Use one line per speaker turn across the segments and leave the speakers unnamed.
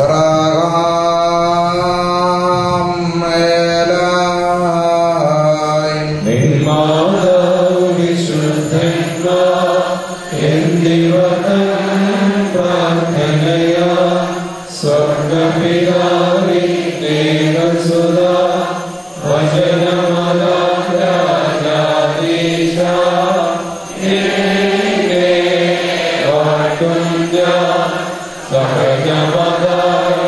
ഇസ്രാഹാം മേലായി
നിന്മാതാവ് വിശുദ്ധന്മാർ എന്നിവതൻ പ്രാർത്ഥനയാ സ്വർഗപിതാവിൻ ദേവസുത വചനമതാം രാജാധീശ നിന്നെ വാഴ്ത്തും ഞാൻ സഹജമതായി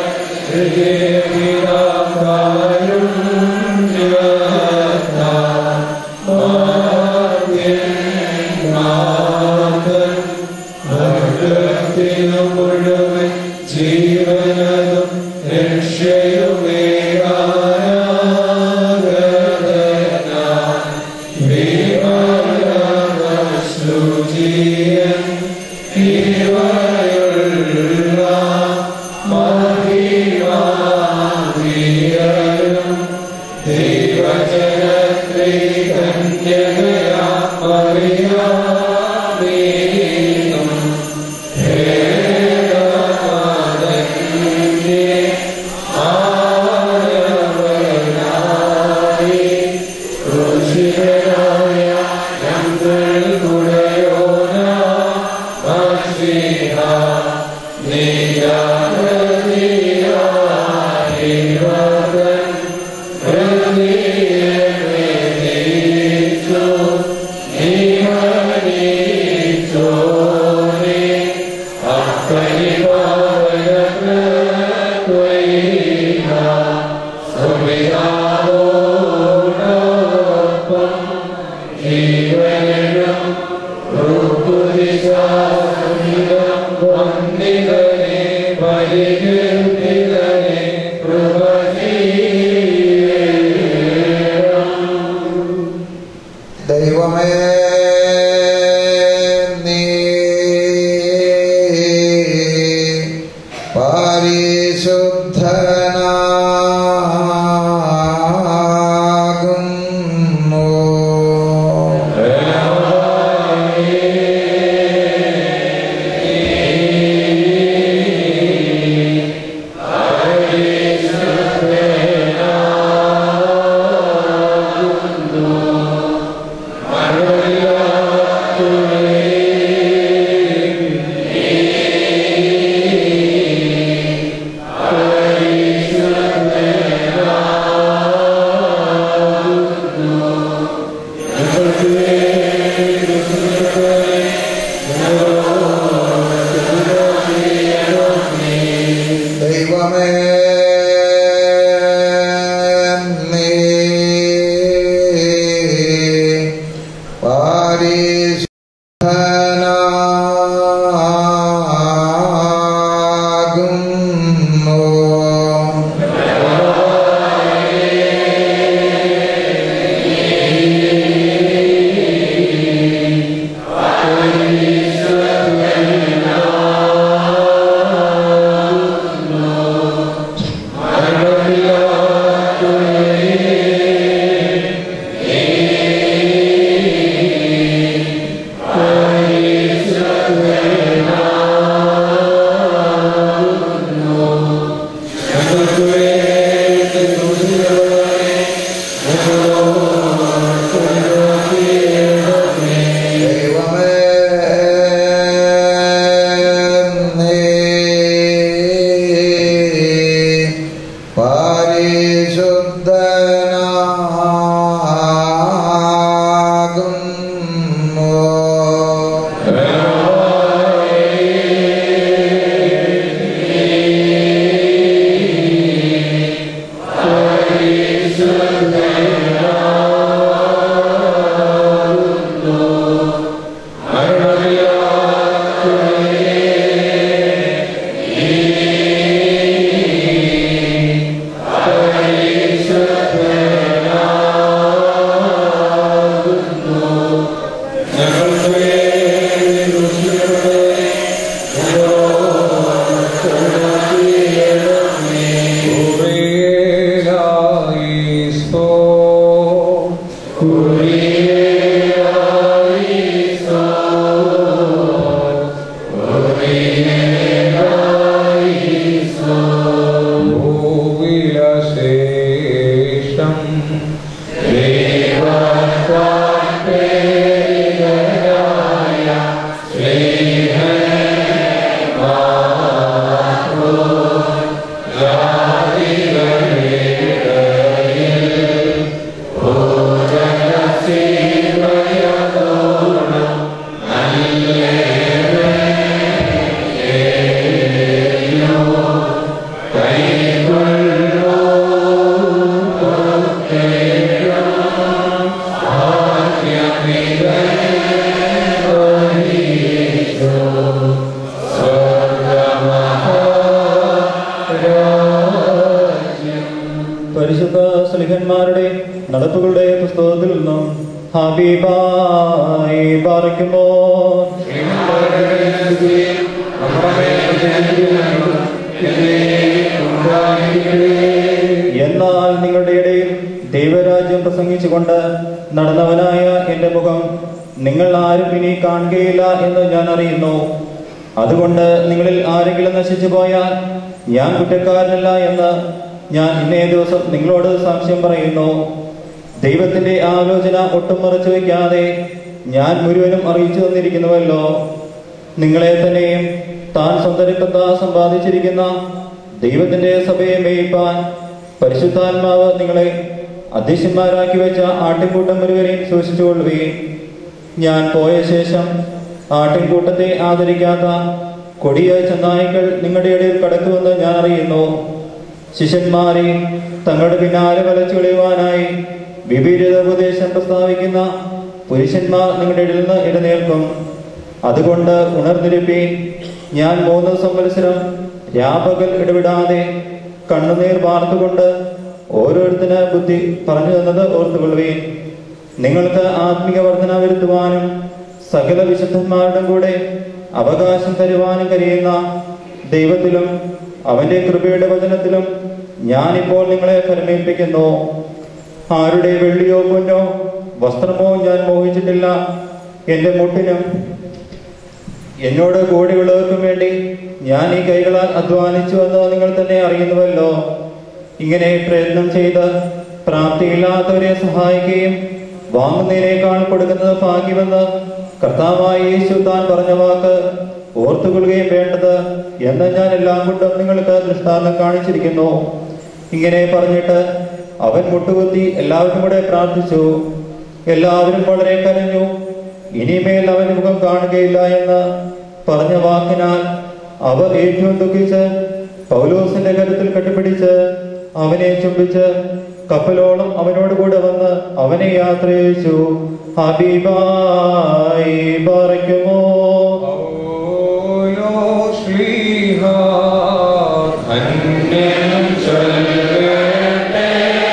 ഹൃദയപിതാക്കാരും മുഴുവൻ ജീവനതും രക്ഷയുമേകാരാഗീയൻ ഇവയുള്ള മഹിമാവിയരും ദൈവജനത്തെ കന്യകയാ മറിയാമീനും ഭേദമാതന്യേ ആയവനായി ക്രൂശിതനായ ഞങ്ങൾ കുടയോന മഷിഹ നീയാകതിയായിവകൻ ഹൃദയമേനീച്ചു നീഹനീച്ചോനെ അപ്പനിപാവനത്വൈഹ സുമിതാവോടൊപ്പം ജീവനും ഋതുദിശാസഹിതം വന്ദിതനെ പരികീർത്തിതനെ കൃപജീവേണം
ദൈവമേ നീ പരിശുദ്ധനാകുന്നു ദൈവമേ നീ പരിശുദ്ധനാകുന്നു
പരിശുദ്ധ സ്ലിഹന്മാരുടെ നടപ്പുകളുടെ പുസ്തകത്തിൽ നിന്നും ഹബീബായി പാറിക്കുമോ എന്നാൽ നിങ്ങളുടെ ഇടയിൽ ദൈവരാജ്യം പ്രസംഗിച്ചുകൊണ്ട് നടന്നവനായ എന്റെ മുഖം നിങ്ങൾ ആരും ഇനി കാണുകയില്ല എന്ന് ഞാൻ അറിയുന്നു അതുകൊണ്ട് നിങ്ങളിൽ ആരെങ്കിലും നശിച്ചു പോയാൽ ഞാൻ കുറ്റക്കാരനല്ല എന്ന് ഞാൻ ഇന്നേ ദിവസം നിങ്ങളോട് സാക്ഷ്യം പറയുന്നു ദൈവത്തിന്റെ ആലോചന ഒട്ടും മറച്ചു വയ്ക്കാതെ ഞാൻ മുഴുവനും അറിയിച്ചു തന്നിരിക്കുന്നുവല്ലോ നിങ്ങളെ തന്നെയും താൻ സ്വന്തരിപ്പത്ത സമ്പാദിച്ചിരിക്കുന്ന ദൈവത്തിന്റെ സഭയെ മേയിപ്പാൻ പരിശുദ്ധാത്മാവ് നിങ്ങളെ അധ്യക്ഷന്മാരാക്കി വെച്ച ആട്ടിൻകൂട്ടം മുഴുവനെയും സൂക്ഷിച്ചുകൊള്ളുകയും ഞാൻ പോയ ശേഷം ആട്ടിൻകൂട്ടത്തെ ആദരിക്കാത്ത കൊടിയ ചെന്നായ്ക്കൾ നിങ്ങളുടെ ഇടയിൽ കടക്കുമെന്ന് ഞാൻ അറിയുന്നു ശിഷ്യന്മാരെ തങ്ങളുടെ പിന്നാലെ വലച്ചു കളയുവാനായി വിപരീത ഉപദേശം പ്രസ്താവിക്കുന്ന പുരുഷന്മാർ നിങ്ങളുടെ ഇടയിൽ നിന്ന് ഇടനേൽക്കും അതുകൊണ്ട് ഉണർന്നിരിപ്പീൻ ഞാൻ മൂന്ന് സംവത്സരം രാപകൽ ഇടവിടാതെ കണ്ണുനീർ വാർത്തുകൊണ്ട് ഓരോരുത്തന് ബുദ്ധി പറഞ്ഞു തന്നത് ഓർത്തുകൊള്ളുവീൻ നിങ്ങൾക്ക് ആത്മീയ വർധന വരുത്തുവാനും സകല വിശുദ്ധന്മാരുടെ കൂടെ അവകാശം തരുവാനും കഴിയുന്ന ദൈവത്തിലും അവന്റെ കൃപയുടെ വചനത്തിലും ഞാനിപ്പോൾ നിങ്ങളെ ഫലമേൽപ്പിക്കുന്നു ആരുടെ വെള്ളിയോ പൊന്നോ വസ്ത്രമോ ഞാൻ മോഹിച്ചിട്ടില്ല എന്റെ മുട്ടിനും എന്നോട് കൂടെയുള്ളവർക്കും വേണ്ടി ഞാൻ ഈ കൈകളാൽ അധ്വാനിച്ചു എന്ന് നിങ്ങൾ തന്നെ അറിയുന്നുവല്ലോ ഇങ്ങനെ പ്രയത്നം ചെയ്ത് പ്രാപ്തിയില്ലാത്തവരെ സഹായിക്കുകയും വാങ്ങുന്നതിനേക്കാൾ കൊടുക്കുന്നത് ഭാഗ്യമെന്ന് കർത്താവായ യേശു താൻ പറഞ്ഞ വാക്ക് ഓർത്തുകൊള്ളുകയും വേണ്ടത് എന്ന് ഞാൻ എല്ലാം കൊണ്ടും നിങ്ങൾക്ക് ദൃഷ്ടാന്തം കാണിച്ചിരിക്കുന്നു ഇങ്ങനെ പറഞ്ഞിട്ട് അവൻ മുട്ടുകുത്തി എല്ലാവരും കൂടെ പ്രാർത്ഥിച്ചു എല്ലാവരും വളരെ കരഞ്ഞു ഇനിമേൽ അവന്റെ മുഖം കാണുകയില്ല എന്ന് പറഞ്ഞ വാക്കിനാൽ അവർ ഏറ്റവും ദുഃഖിച്ച് പൗലോസിന്റെ കരുത്തിൽ കെട്ടിപ്പിടിച്ച് അവനെ ചുംബിച്ച് കപ്പലോളം അവനോട് കൂടെ വന്ന് അവനെ യാത്ര അയച്ചു ഹബീബായി പാറയ്ക്കുമോ
അന്യം ചൊല്ലട്ടെ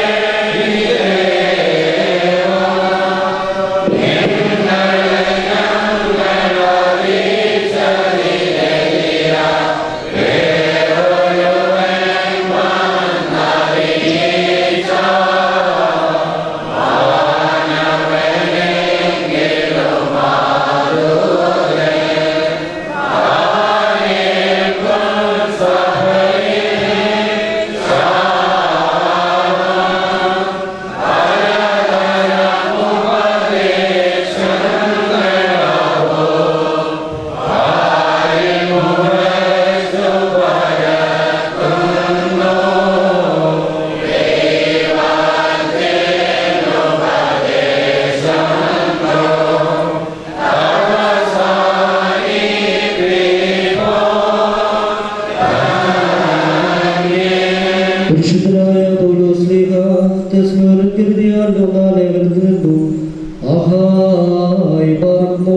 പരിശുദ്ധനായ പൗലോസ്ലീഹ തെസ്സലോനിക്കരുതിയാൽ ഒന്നാം ലേഖനത്തിൽ നിന്നും ആഹായി പാർന്നു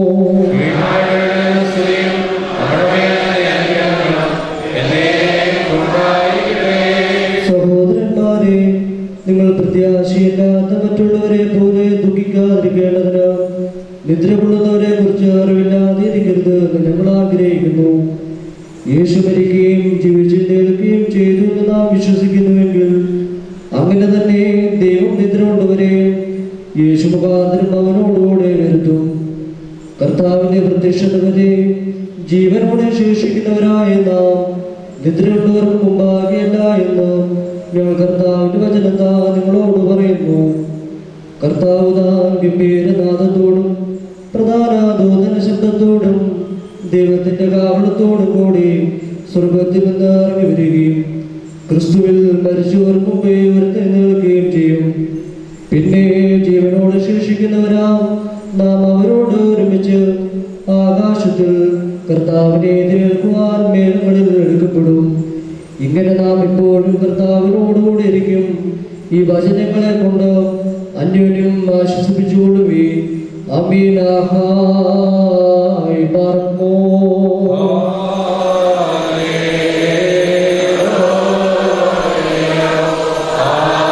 സഹോദരന്മാരെ നിങ്ങൾ പ്രത്യാശയില്ലാത്ത മറ്റുള്ളവരെ പോലെ ദുഃഖിക്കാതിരിക്കേണ്ടതിന് നിദ്ര കൊള്ളുന്നവരെ കുറിച്ച് അറിവില്ലാതെ ഇരിക്കരുത് എന്ന് ഞങ്ങൾ ആഗ്രഹിക്കുന്നു യേശു മരിക്കുകയും ജീവിച്ചെഴുന്നേൽക്കുകയും ചെയ്തു എന്ന് നാം വിശ്വസിക്കുന്നുവെങ്കിൽ അങ്ങനെ തന്നെ ദൈവം നിദ്ര കൊണ്ടവരെ യേശു മുഖാന്തരം അവനോടുകൂടെ വരുത്തും കർത്താവിന്റെ പ്രത്യക്ഷത വരെ ജീവനോടെ ശേഷിക്കുന്നവരായ നാം നിദ്രയുള്ളവർക്ക് മുമ്പാകെയല്ല എന്ന് ഞങ്ങൾ കർത്താവിന്റെ വചനത്താ നിങ്ങളോട് പറയുന്നു കർത്താവ് താൻ ഗംഭീരനാഥത്തോടും പ്രധാന ദൂതന ശബ്ദത്തോടും ദൈവത്തിന്റെ കാവളത്തോടും കൂടി സ്വർഗത്തിൽ നിന്ന് ഇറങ്ങി വരികയും ക്രിസ്തുവിൽ മരിച്ചവർ മുമ്പേ ഉയർത്തെഴുന്നേൽക്കുകയും ചെയ്യും പിന്നെ ജീവനോട് ശേഷിക്കുന്നവരാം നാം അവരോട് ഒരുമിച്ച് ആകാശത്തിൽ കർത്താവിനെ എതിരേൽക്കുവാൻ മേഘങ്ങളിൽ എടുക്കപ്പെടും ഇങ്ങനെ നാം ഇപ്പോഴും കർത്താവിനോടുകൂടി ഇരിക്കും ഈ വചനങ്ങളെ കൊണ്ട് അന്യോന്യം ആശ്വസിപ്പിച്ചുകൊള്ളുവേ അമീനാഹായി പാർമോ
ആ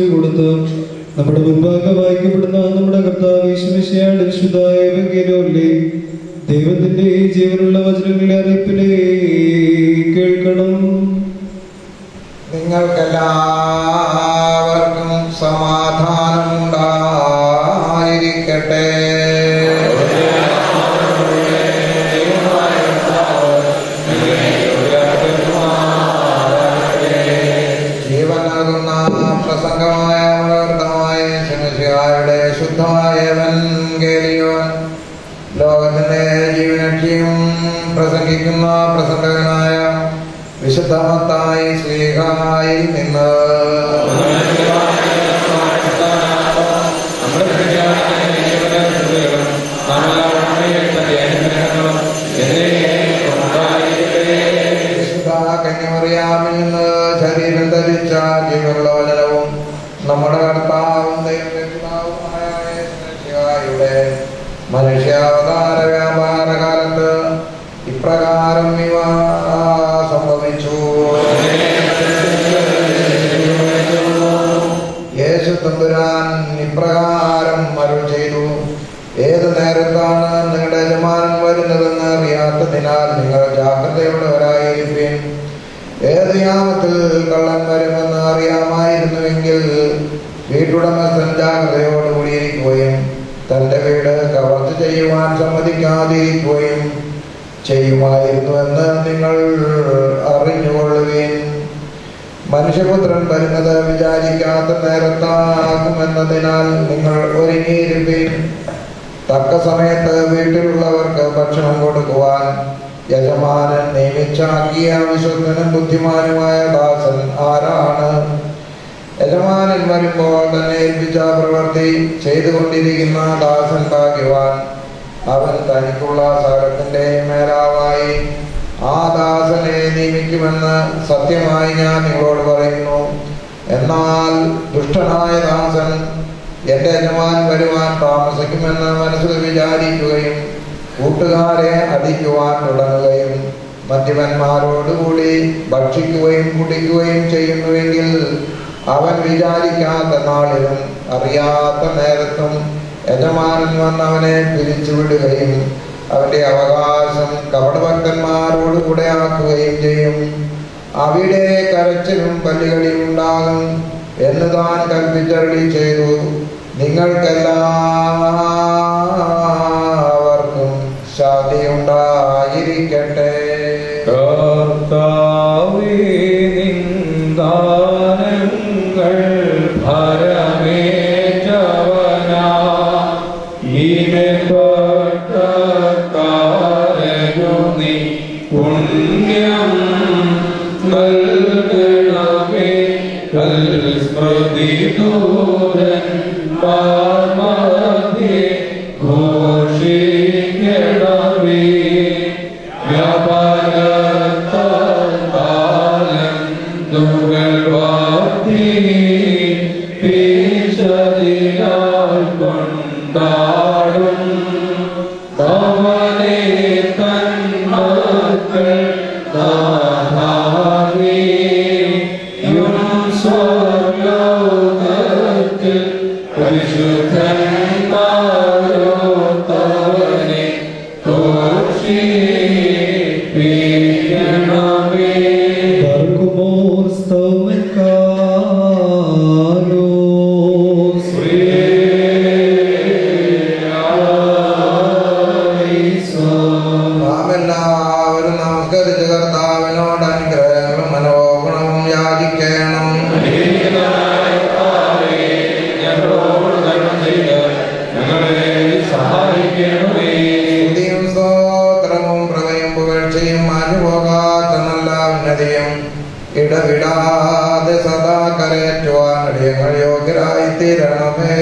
ചെവി കൊടുത്ത് നമ്മുടെ മുൻപാകെ വായിക്കപ്പെടുന്ന നമ്മുടെ കർത്താവ് ഈശ്വമിശയുടെ വിശുദ്ധായ എവങ്കേലിയോനിലെ ദൈവത്തിന്റെ ഈ ജീവനുള്ള വചനങ്ങളെ അറിയിപ്പിനെ കേൾക്കണം
നിങ്ങൾക്കെല്ലാവർക്കും സമാധാനം ഉണ്ടായിരിക്കട്ടെ ജീവൻ നൽകുന്ന പ്രസംഗമായ വളർത്തമായ ശിവശിഹായുടെ ശുദ്ധമായ എവൻഗേലിയോൻ ലോകത്തിന്റെ ജീവനക്ഷിയും പ്രസംഗിക്കുന്ന പ്രസംഗകനായ വിശുദ്ധമത്തായി ശ്രീഹായിൽ നിന്ന്
നമ്മുടെ പ്രത്യാശയും ജീവനും നാമെല്ലാം ഉണ്മയും തന്റെ അനുഗ്രഹങ്ങളും എന്നേക്കും ഉണ്ടായിരിക്കട്ടെ.
വിശുദ്ധ കന്യമറിയാമിൽ നിന്ന് ശരീരം ധരിച്ച ജീവലോചനവും നമ്മുടെ കർത്താവും ദൈവപിതാവുമായ യേശുമിശിഹായുടെ മനുഷ്യാവതാര വ്യാപാര കാലത്ത് ഇപ്രകാരം ഇവ സംഭവിച്ചു യേശു തമ്പുരാൻ ഇപ്രകാരം അരുൾ ചെയ്തു ഏത് നേരത്താണ് നിങ്ങളുടെ യജമാനൻ വരുന്നതെന്ന് അറിയാത്തതിനാൽ നിങ്ങൾ ജാഗ്രതയുള്ളവരായിരിക്കും ഏത് യാമത്തിൽ കള്ളൻ വരുമെന്ന് അറിയാമായിരുന്നുവെങ്കിൽ വീട്ടുടമസ്ഥൻ ജാഗ്രതയോടുകൂടിയിരിക്കുകയും തന്റെ വീട് കവർച്ച ചെയ്യുവാൻ സമ്മതിക്കാതിരിക്കുകയും ചെയ്യുമായിരുന്നുവെന്ന് നിങ്ങൾ അറിഞ്ഞുകൊള്ളുകയും മനുഷ്യപുത്രൻ വരുന്നത് വിചാരിക്കാത്ത നേരത്താകുമെന്നതിനാൽ നിങ്ങൾ ഒരുങ്ങിയിരിപ്പീൻ തക്ക സമയത്ത് വീട്ടിലുള്ളവർക്ക് ഭക്ഷണം കൊടുക്കുവാൻ യജമാനൻ നിയമിച്ചാക്കിയ വിശുദ്ധനും ബുദ്ധിമാനുമായ ദാസൻ ആരാണ് യജമാനൻ വരുമ്പോൾ തന്നെ ഏൽപ്പിച്ച പ്രവൃത്തി ചെയ്തുകൊണ്ടിരിക്കുന്ന ദാസൻ ഭാഗ്യവാൻ അവൻ തനിക്കുള്ള സകലത്തിന്റെ മേലാവായി ആ ദാസനെ നിയമിക്കുമെന്ന് സത്യമായി ഞാൻ നിങ്ങളോട് പറയുന്നു എന്നാൽ ദുഷ്ടനായ ദാസൻ എന്റെ യജമാൻ വരുവാൻ താമസിക്കുമെന്ന് മനസ്സിൽ വിചാരിക്കുകയും കൂട്ടുകാരെ അടിക്കുവാൻ തുടങ്ങുകയും മദ്യപന്മാരോടുകൂടി ഭക്ഷിക്കുകയും കുടിക്കുകയും ചെയ്യുന്നുവെങ്കിൽ അവൻ വിചാരിക്കാത്ത നാളിലും അറിയാത്ത നേരത്തും യജമാനൻ വന്നവനെ പിരിച്ചുവിടുകയും അവന്റെ അവകാശം കപടഭക്തന്മാരോടുകൂടെ ആക്കുകയും ചെയ്യും അവിടെ കരച്ചിലും പല്ലുകളിയും ഉണ്ടാകും എന്ന് താൻ കൽപ്പിച്ചരളി ചെയ്തു നിങ്ങൾക്കെല്ലാവർക്കും ശാന്തിയുണ്ടായിരിക്കട്ടെ
കർത്താവേ നിന്ദാനങ്ങൾ ഭരമേറ്റവനാ ഇനപ്പെട്ടക്കാരനു നീ പുണ്യം നൽകണമേ കൽസ്മൃതി ദൂരൻ പാർമധ്യേ ഘോഷിക്കണമേ വ്യാപാരത്താലം തുകൾ വാർത്തി പീശതിനാൽ കൊണ്ടാടും അവനെ തന്മക്കൾ നാഥാവിയും സ്വർലോകത്തിൽ പരിശുദ്ധന്മാരോത്തവനെ ഘോഷിപ്പിക്കണമേ
Barkumor Stomakalos
നാം എല്ലാവരും നമസ്കരിച്ച് കർത്താവിനോട് അനുഗ്രഹങ്ങളും മനോഗുണവും യാചിക്കണം
ഞങ്ങളോട് നന്മ ചെയ്ത് ഞങ്ങളെ സഹായിക്കണമേ
സ്തുതിയും സ്തോത്രവും പ്രഭയും പുകഴ്ചയും അനുപോകാത്ത നല്ല ഉന്നതിയും ഇടവിടാതെ സദാ കരയറ്റുവാൻ അടിയങ്ങൾ യോഗ്യരായി തീരണമേ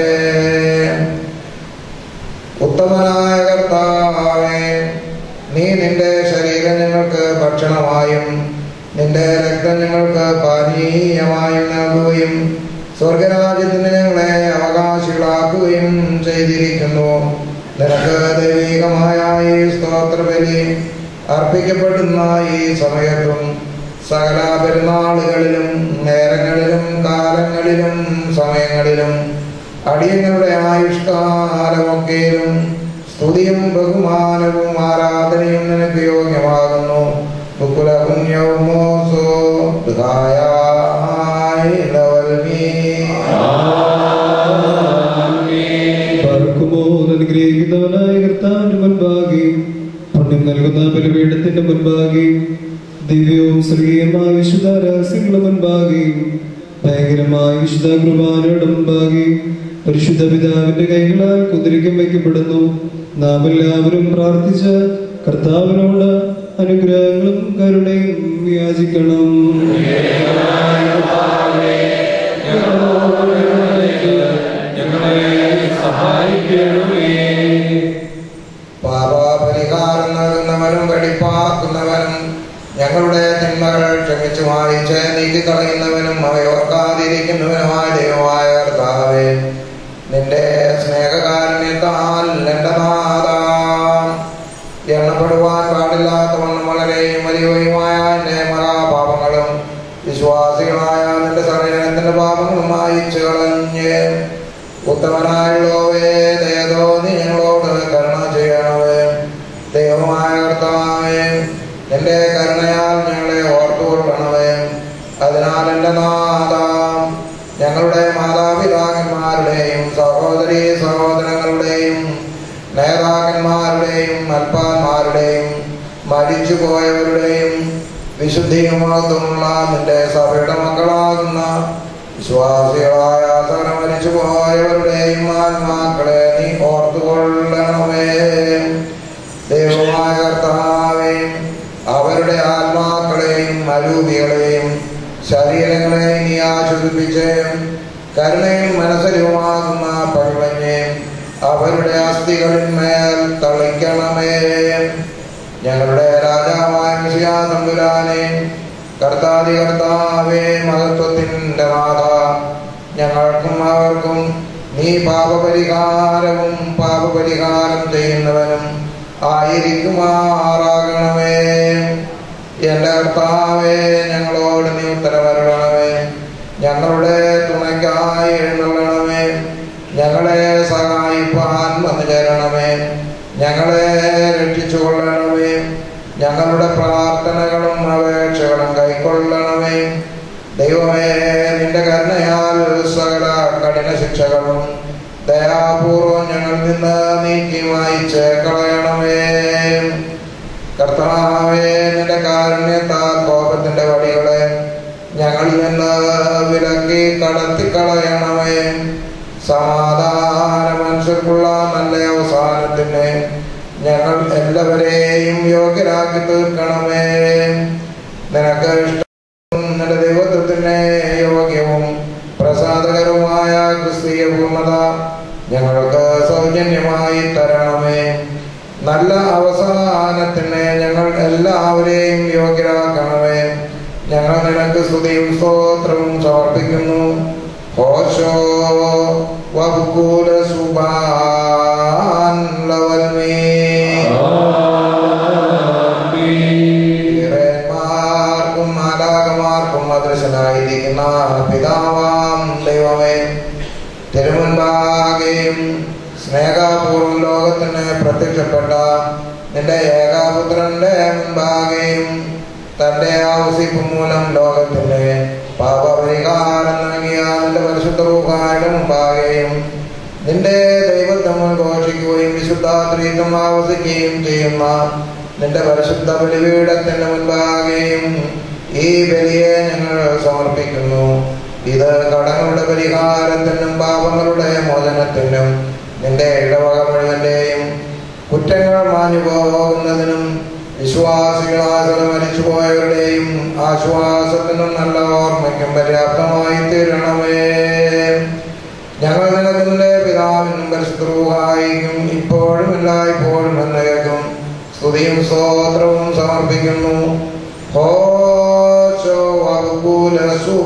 ഉത്തമനായ കർത്താവേ നീ നിന്റെ ശരീരം ഞങ്ങൾക്ക് ഭക്ഷണമായും നിന്റെ രക്തം ഞങ്ങൾക്ക് പാനീയമായും നൽകുകയും സ്വർഗരാജ്യത്തിന് ഞങ്ങളെ അവകാശികളാക്കുകയും ചെയ്തിരിക്കുന്നു നിനക്ക് ദൈവികമായ ഈ സ്തോത്രബലി അർപ്പിക്കപ്പെടുന്ന ഈ സമയത്തും സകല പെരുന്നാളുകളിലും നേരങ്ങളിലും കാലങ്ങളിലും സമയങ്ങളിലും അടിയങ്ങളുടെ ആയുഷ്കാലമൊക്കെയും സ്തുതിയും ബഹുമാനവും ആരാധനയും നിനക്ക് യോഗ്യമാകുന്നു ബുക്കുലപുണ്യവുമോസോ
പാർക്കുമോ അനുഗ്രഹിക്കുന്നവനായ കർത്താവിന്റെ മുൻപാകെയും പുണ്യം നൽകുന്ന ബലിപീഠത്തിന്റെ മുൻപാകെയും ദിവ്യവും സ്വർഗീയമായ വിശുദ്ധ രഹസ്യങ്ങളുടെ മുൻപാകെയും ഭയങ്കരമായ വിശുദ്ധ കുർബാനയുടെ മുൻപാകെയും പരിശുദ്ധ പിതാവിന്റെ കൈകളാൽ കുതിരിക്കും വയ്ക്കപ്പെടുന്നു നാം എല്ലാവരും പ്രാർത്ഥിച്ച കർത്താവിനോട് അനുഗ്രഹങ്ങളും കരുണയും യാചിക്കണം
ഞങ്ങളെ സഹായിക്കണമേ
പാപപരിഹാരം നൽകുന്നവനും വെടിപ്പാക്കുന്നവനും ഞങ്ങളുടെ തിന്മകൾ ക്ഷമിച്ചു മാറിച്ച് നീക്കിക്കളയുന്നവനും അവയോർക്കാതിരിക്കുന്നവനുമായ ദൈവമായ കർത്താവേ നിന്റെ സ്നേഹകാരുണ്യത്താൽ എന്റെ നാഥ എണ്ണപ്പെടുവാൻ പാടില്ലാത്തവണ്ണം വളരെയും വലിയവയുമായ എന്റെ മഹാപാപങ്ങളും വിശ്വാസികളായ നിന്റെ സർവജനത്തിന്റെ പാപങ്ങളും അയച്ചു കളഞ്ഞ് ഉത്തമനായുള്ളവേ ദയതോ നീ ഞങ്ങളോട് കരുണ ചെയ്യണമേ ദൈവമായ കർത്താവേ നിന്റെ കരുണയാൽ ഞങ്ങളെ ഓർത്തുകൊള്ളണമേ അതിനാൽ എൻ്റെ നാഥ ഞങ്ങളുടെ മാതാപിതാക്കന്മാരുടെയും സഹോദരി സഹോദരങ്ങളുടെയും നേതാക്കന്മാരുടെയും അൽപ്പാന്മാരുടെയും മരിച്ചു പോയവരുടെയും വിശുദ്ധിയുമാകുന്നുള്ള നിന്റെ സഭയുടെ മക്കളാകുന്ന വിശ്വാസികളായ സകല മരിച്ചു പോയവരുടെയും ആത്മാക്കളെ നീ ഓർത്തുകൊള്ളണമേ ദൈവമായ കർത്താവേ അവരുടെ ആത്മാക്കളെയും അരൂപികളെയും ശരീരങ്ങളെയും നീ ആശ്വസിപ്പിച്ച് കരുണയും മനസ്സലുമാകുന്ന പഴുവഞ്ഞ് അവരുടെ അസ്ഥികളിന്മേൽ തളിക്കണമേ ഞങ്ങളുടെ രാജാവായ മിശിഹാ തമ്പുരാനെ കർത്താതി കർത്താവേ മഹത്വത്തിൻ്റെ നാഥ ഞങ്ങൾക്കും അവർക്കും നീ പാപപരിഹാരവും പാപപരിഹാരം ചെയ്യുന്നവനും ആയിരിക്കുമാറാകണമേ എൻ്റെ കർത്താവേ ഞങ്ങളോട് നീ ഉത്തരവരണമേ ഞങ്ങളുടെ തുണയ്ക്കായി എഴുന്നള്ളണമേ ഞങ്ങളെ സഹായിപ്പാൻ വന്നു ചേരണമേ ഞങ്ങളെ രക്ഷിച്ചു കൊള്ളണമേ ഞങ്ങളുടെ പ്രാർത്ഥനകളും അപേക്ഷകളും കൈക്കൊള്ളണമേ ദൈവമേ നിന്റെ കരുണയാൽ സകല കഠിന ശിക്ഷകളും ദയാപൂർവം ഞങ്ങളിൽ നിന്ന് നീക്കി മായിച്ച് കളയണമേ കർത്താവേ നിന്റെ കാരുണ്യത്താൽ കോപത്തിന്റെ വടികളെ ഞങ്ങളിൽ നിന്ന് വിലക്കി കടത്തി കളയണമേ സമാധാന മനുഷ്യർക്കുള്ള നല്ല അവസാനത്തിന് ഞങ്ങൾ എല്ലാവരെയും യോഗ്യരാക്കി തീർക്കണമേ നിനക്ക് ഇഷ്ടം നിന്റെ ദൈവത്വത്തിന് യോഗ്യവും പ്രസാദകരവുമായ ക്രിസ്തീയ പൂർണ്ണത ഞങ്ങൾക്ക് സൗജന്യമായി തരണമേ നല്ല അവസാനത്തിന് ഞങ്ങൾ എല്ലാവരെയും യോഗ്യരാക്കണമേ ഞങ്ങൾ നിനക്ക് സ്തുതിയും സ്തോത്രവും സമർപ്പിക്കുന്നു ഹോശോ വബുകൂല സുബാൻ ലവൽമീ ഈറന്മാർക്കും മാലാകമാർക്കും അദൃശനായിരിക്കുന്ന പിതാവാം ദൈവമേ തിരുമുൻപാകെയും സ്നേഹപൂർവ്വം ലോകത്തിന് പ്രത്യക്ഷപ്പെട്ട നിന്റെ ഏകാപുത്രന്റെ മുൻപാകെയും തന്റെ ആവശ്യപ്പ് മൂലം ലോകത്തിന് പാപപരിഹാരം നൽകിയ നിന്റെ പരിശുദ്ധ റൂഹായുടെ മുമ്പാകെയും നിന്റെ ദൈവത്വം ഘോഷിക്കുകയും വിശുദ്ധാത്രീത്വം ആവസിക്കുകയും ചെയ്യുന്ന നിന്റെ പരിശുദ്ധ ബലിപീഠത്തിന് മുൻപാകെയും ഈ ബലിയെ ഞങ്ങൾ സമർപ്പിക്കുന്നു ഇത് കടങ്ങളുടെ പരിഹാരത്തിനും പാപങ്ങളുടെ മോചനത്തിനും നിന്റെ ഇടവക മുഴുവന്റെയും കുറ്റങ്ങൾ മാഞ്ഞു പോകുന്നതിനും വിശ്വാസികളായ മരിച്ചുപോയവരുടെയും ആശ്വാസത്തിനും നല്ല ഓർമ്മയ്ക്കും പര്യാപ്തമായി തീരണമേ ഞങ്ങൾ നിനക്ക് നിന്റെ പിതാവിനും പരിശുദ്ധവും ഇപ്പോഴും എല്ലായ്പ്പോഴും എന്നേക്കും സ്തുതിയും സ്തോത്രവും സമർപ്പിക്കുന്നു ഹോശോ വകുല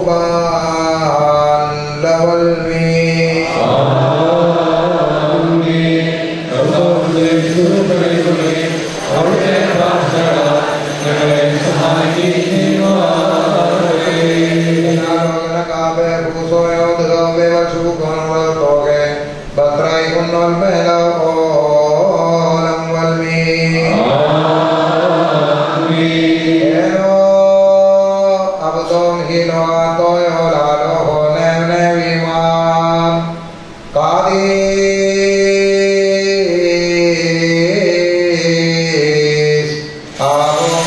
സുബാൻ ലവൽമീ
അവിടുത്തെ പ്രാർത്ഥന ഞങ്ങളെ സഹായിക്കുക
con lo toque, batrai con el pelo, olam walmi. Eno abdom hino atoyo lalo honem neviman. Kadis amo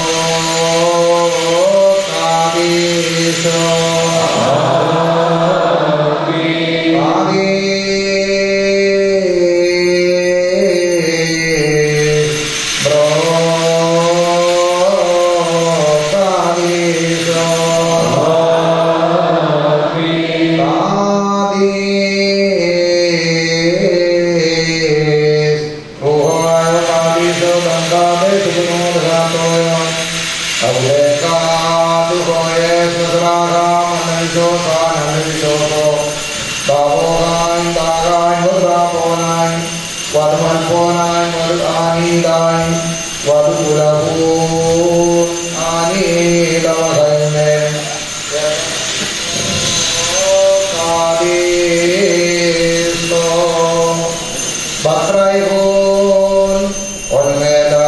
Batraibun Olmeda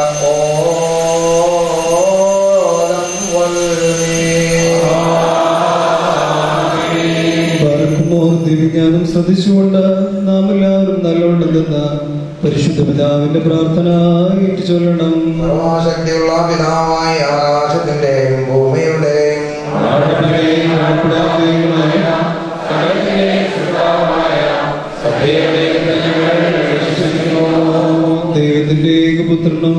Olam Walmi
പാർക്കുമോ ദിവ്യജ്ഞാനം ശ്രദ്ധിച്ചുകൊണ്ട് നാം എല്ലാവരും നല്ലോണമെന്ന പരിശുദ്ധ പിതാവിന്റെ പ്രാർത്ഥന ഏറ്റു ചൊല്ലണം
സർവശക്തിയുള്ള പിതാവായ ആകാശത്തിന്റെയും ഭൂമിയുടെയും
ദൈവത്തിന്റെ ഏകപുത്രനും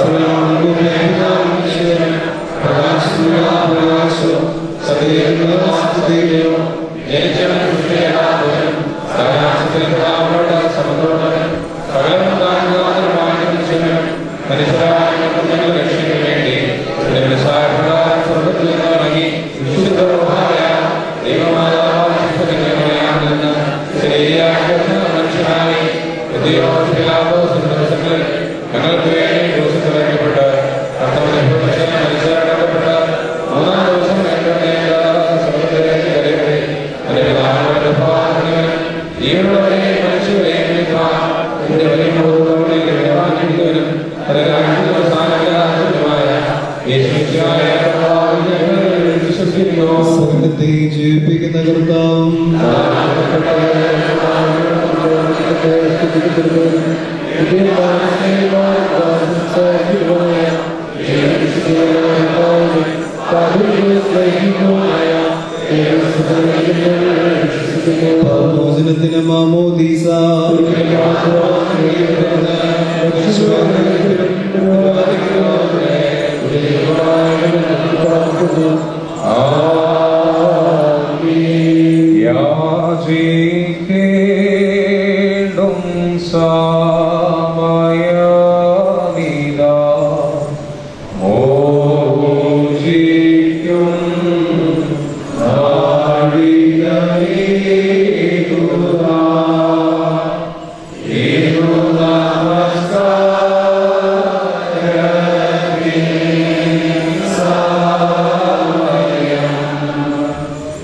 ഞങ്ങൾക്ക് വേണ്ടി ക്രൂശിക്കപ്പെട്ട് കർത്താവിനെ പ്രത്യക്ഷനായി മരിച്ചടക്കപ്പെട്ട് മൂന്നാം ദിവസം എഴുന്നേറ്റ സ്വർഗ്ഗത്തിലേക്ക് കയറി. തന്റെ പിതാവിന്റെ ഭാഗത്തിന് ജീവനുള്ളവരെയും മരിച്ചവരെയും വിധിപ്പാൻ തന്റെ വലിയ മുഖത്തോടെ വിവാഹിക്കുന്നവരും തന്റെ രാജ്യത്തിന്റെ സ്ഥാനമായ യേശുവിശിഹായ കർത്താവിൽ ഞങ്ങൾ വിശ്വസിക്കുന്നു
സകലത്തെ ജീവിപ്പിക്കുന്ന കർത്താവും മോചനത്തിന് മാമോദീസ
യാചിക്കേണ്ടും സമയമിതാ മോചിക്കും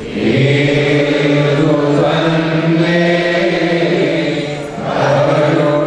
ോ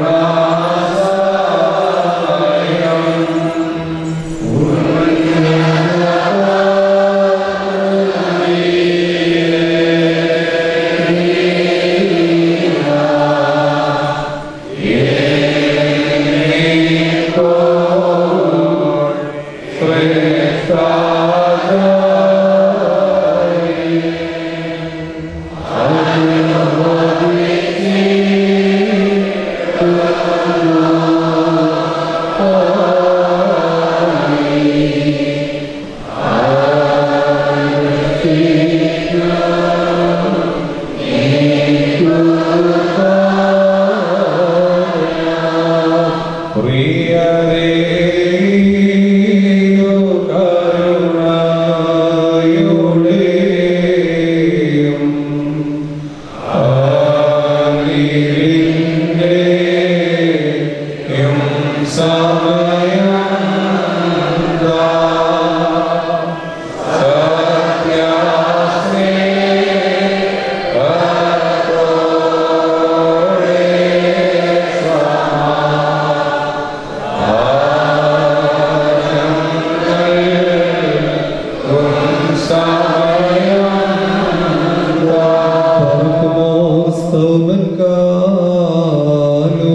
കാലോ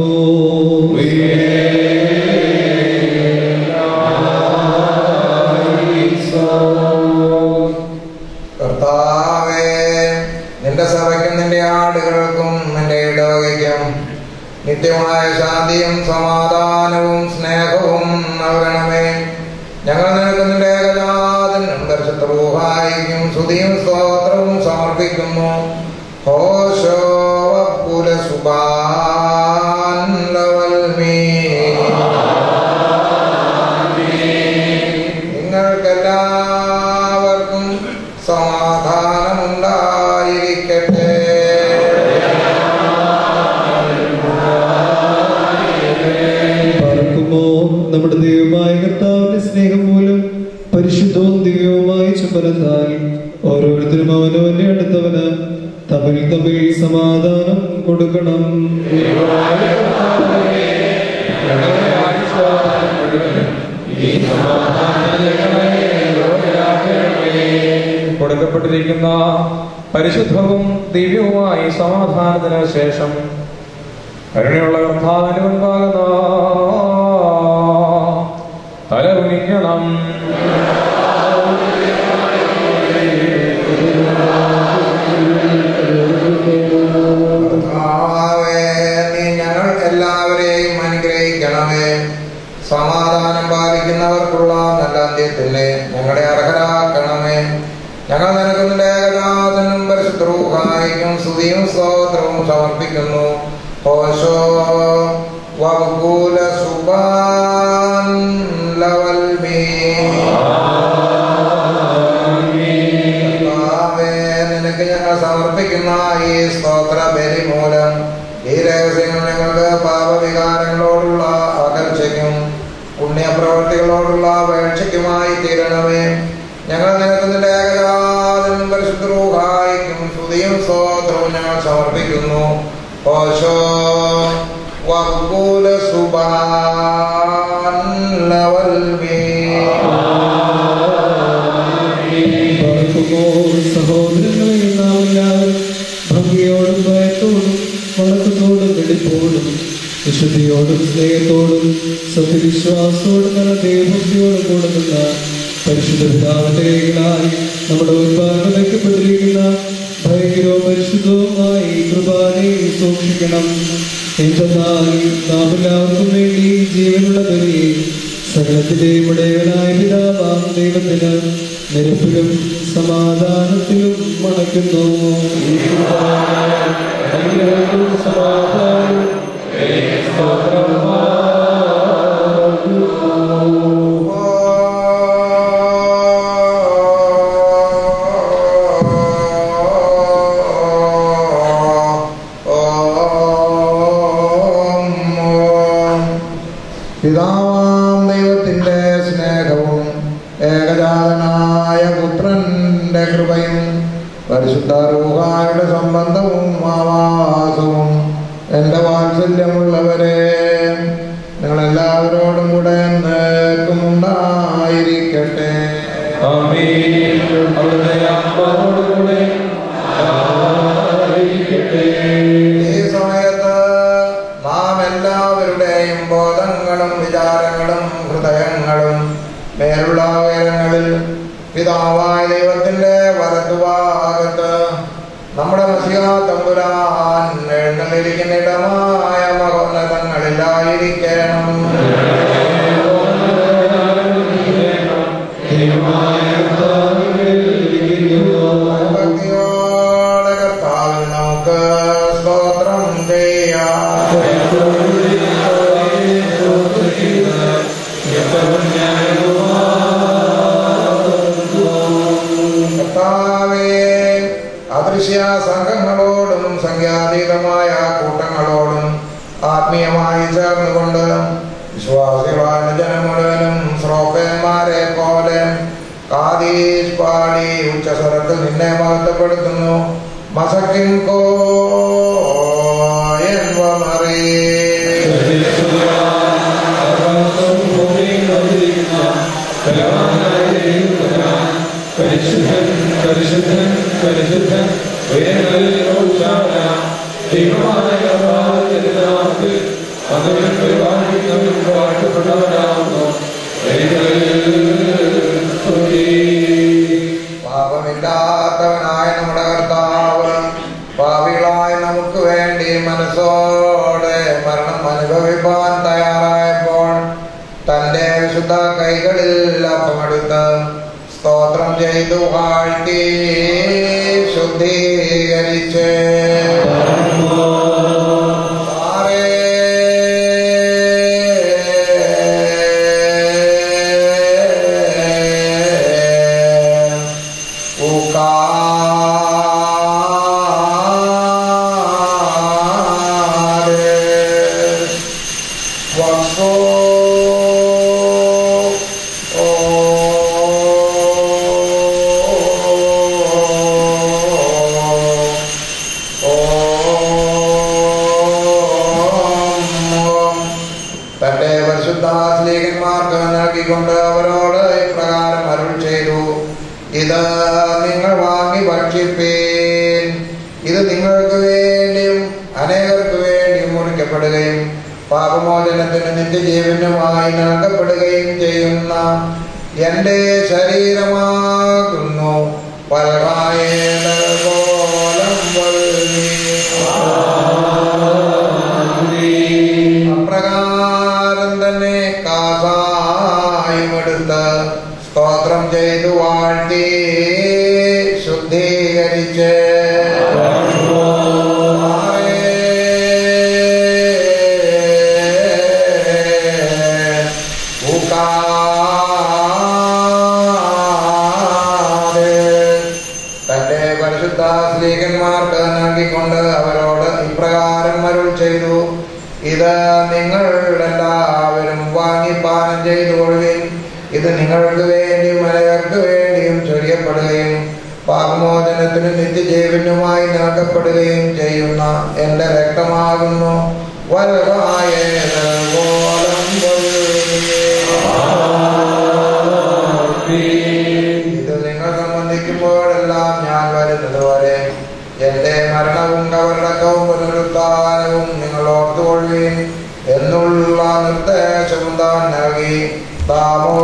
കർത്താവേ നിന്റെ സഭയ്ക്കും നിന്റെ ആടുകൾക്കും നിന്റെ ഇടവകയ്ക്കും നിത്യമായ ശാന്തിയും സമാധാനവും സ്നേഹവും നൽകണമേ ഞങ്ങൾ നിനക്ക് നിന്റെ ഏകജാതനും ദർശത്രൂഹായിക്കും സ്തുതിയും സ്തോത്രവും സമർപ്പിക്കുന്നു ഹോശോ വപ്പുല സുബാൻ ലവൽമീ നിങ്ങൾക്കെല്ലാവർക്കും സമാധാനമുണ്ടായിരിക്കട്ടെ
പറക്കുമോ നമ്മുടെ ദൈവമായ കർത്താവിന്റെ സ്നേഹം മൂലം പരിശുദ്ധവും ദിവ്യവുമായ ചുമരന്നാൽ ഓരോരുത്തരും അവനവന്റെ അടുത്തവന് തമ്മിൽ തമ്മിൽ സമാധാനം കൊടുക്കണം
ഞങ്ങളുടെ ആയുഷ്കാലം മുഴുവനും ഈ സമാധാനം ഞങ്ങളെ യോഗ്യരാക്കണമേ. കൊടുക്കപ്പെട്ടിരിക്കുന്ന പരിശുദ്ധവും ദിവ്യവുമായ ഈ സമാധാനത്തിന് ശേഷം കരുണയുള്ള കർത്താവിന് മുൻപാകുന്ന തല കുനിക്കണം
കർത്താവേ, നീ ഞങ്ങൾ എല്ലാവരെയും അനുഗ്രഹിക്കണമേ സമാധാനം പാലിക്കുന്നവർക്കുള്ള നല്ല അന്ത്യത്തിന് ഞങ്ങളെ അർഹരാക്കണമേ ഞങ്ങൾ നിനക്ക് നിന്റെ ഏകജാതനും പരിശുദ്ധവും സ്തുതിയും സ്തോത്രവും സമർപ്പിക്കുന്നു ഓശോ വകുല സുബാൻ ലവൽ കർത്താവേ, നിനക്ക് ഞങ്ങൾ സമർപ്പിക്കുന്ന ഈ സ്തോത്ര ബലി മൂലം ഈ രഹസ്യങ്ങൾ ഞങ്ങൾക്ക് പാപവികാരങ്ങളോടുള്ള അകർച്ചയ്ക്കും പുണ്യപ്രവർത്തികളോടുള്ള വേഴ്ചയ്ക്കുമായി തീരണമേ ഞങ്ങൾ നിനക്ക് നിന്റെ ഏകജാതനും പരിശുദ്ധരൂഹായിക്കും സ്തുതിയും സ്തോത്രവും ഞങ്ങൾ സമർപ്പിക്കുന്നു ഓശോ വകുല സുബാൻ ലവൽ
പറക്കുമോ സഹോദരങ്ങളെ നാം എല്ലാവരും ഭംഗിയോടും ഭയത്തോടും വണക്കത്തോടും വെടിപ്പോടും വിശുദ്ധിയോടും സ്നേഹത്തോടും സത്യവിശ്വാസത്തോടും നല്ല ദൈവഭക്തിയോടും കൂടെ നിന്ന പരിശുദ്ധ പിതാവിന്റെ കൈകളായി നമ്മുടെ ഉത്പാദനം വയ്ക്കപ്പെട്ടിരിക്കുന്ന ഭയങ്കരവും പരിശുദ്ധവുമായി ഈ കൃപാനെ സൂക്ഷിക്കണം എന്തെന്നാൽ നാം എല്ലാവർക്കും വേണ്ടി ജീവനുള്ള ബലിയെ സകലത്തിന്റെയും ഇടയവനായ പിതാവാം ദൈവത്തിന് നിരപ്പിലും സമാധാനത്തിലും മണക്കുന്നു ഈ കൃപാനായ അനുഗ്രഹവും സമാധാനവും
പിതാവാം ദൈവത്തിന്റെ സ്നേഹവും ഏകജാതനായ പുത്രന്റെ കൃപയും പരിശുദ്ധ റൂഹായുടെ സംബന്ധവും ആവാസവും എന്റെ വാത്സല്യമുള്ളവരെ നിങ്ങളെല്ലാവരോടും കൂടെ എന്നേക്കും ഉണ്ടായിരിക്കട്ടെ
ആമേൻ. അവിടുത്തെ ആത്മാവോടുകൂടെ ആയിരിക്കട്ടെ.
ഈ സമയത്ത് നാം എല്ലാവരുടെയും ബോധങ്ങളും വിചാരങ്ങളും ഹൃദയങ്ങളും മേലുള്ള ഉയരങ്ങളിൽ പിതാവായ ദൈവത്തിന്റെ വലതുഭാഗത്ത് നമ്മുടെ മസിക തമ്പുരാൻ എഴുന്നള്ളിരിക്കുന്ന ഇടമായ മഹോന്നതങ്ങളിലായിരിക്കണം ഭക്തിയോടെ കർത്താവിൽ നമുക്ക് സ്തോത്രം ചെയ്യാം കർത്താവേ അദൃശ്യ സംഘങ്ങളോടും സംഖ്യാതീതമായ കൂട്ടങ്ങളോടും ആത്മീയമായി ചേർന്നുകൊണ്ട് വിശ്വാസികളായ ജനം മുഴുവനും ശ്രോപ്പന്മാരെ പോലെ കാതീസ് പാടി ഉച്ചസ്വരത്തിൽ നിന്നെ മഹത്വപ്പെടുത്തുന്നു മസക്കിൻ കോ എന്വമറേ
പരിശുദ്ധൻ പരിശുദ്ധൻ പരിശുദ്ധൻ ഉയരങ്ങളിൽ ഓശാന ദൈവമായ
പാപമില്ലാത്തവനായ നമ്മുടെ കർത്താവ് പാപികളായ നമുക്ക് വേണ്ടി മനസ്സോടെ മരണം അനുഭവിപ്പാൻ തയ്യാറായപ്പോൾ തന്റെ വിശുദ്ധ കൈകളിൽ അപ്പമെടുത്ത് സ്തോത്രം ചെയ്തു വാഴ്ത്തി ശുദ്ധീകരിച്ച് സാറേ ഉകാരെ വസോ തന്റെ പരിശുദ്ധാസ്ലീകന്മാർക്ക് നൽകിക്കൊണ്ട് അവരോട് ഇപ്രകാരം അരുൾ ചെയ്തു ഇത് നിങ്ങൾ വാങ്ങി ഭക്ഷിപ്പീൻ ഇത് നിങ്ങൾക്ക് വേണ്ടിയും അനേകർക്ക് വേണ്ടിയും മുറിക്കപ്പെടുകയും പാപമോചനത്തിന് നിത്യജീവനുമായി നൽകപ്പെടുകയും ചെയ്യുന്ന എന്റെ ശരീരമാകുന്നു പലകായേലകോലം അപ്രകാരം തന്നെ കാസായും എടുത്ത് സ്തോത്രം ചെയ്തു വാഴ്ത്തി ശുദ്ധീകരിച്ച് തന്റെ പരിശുദ്ധ സ്ത്രീകന്മാർക്ക് നൽകിക്കൊണ്ട് അവരോട് ഇപ്രകാരം അരുൾ ചെയ്തു ഇത് നിങ്ങൾ എല്ലാവരും വാങ്ങി പാനം ചെയ്തുകൊള്ളുകയും ഇത് നിങ്ങൾക്ക് വേണ്ടിയും അനേകർക്ക് വേണ്ടിയും ചൊരിയപ്പെടുകയും പാപമോചനത്തിന് നിത്യജീവനുമായി നൽകപ്പെടുകയും ചെയ്യുന്ന എന്റെ രക്തമാകുന്നു വരവായ ഇത് നിങ്ങൾ സംബന്ധിക്കുമ്പോഴെല്ലാം ഞാൻ വരുന്നത് വരെ എന്റെ മരണവും കവറടക്കവും പുനരുത്ഥാനവും നിങ്ങൾ ഓർത്തുകൊള്ളുകയും എന്നുള്ള നിർദ്ദേശവും താൻ നൽകി താമോ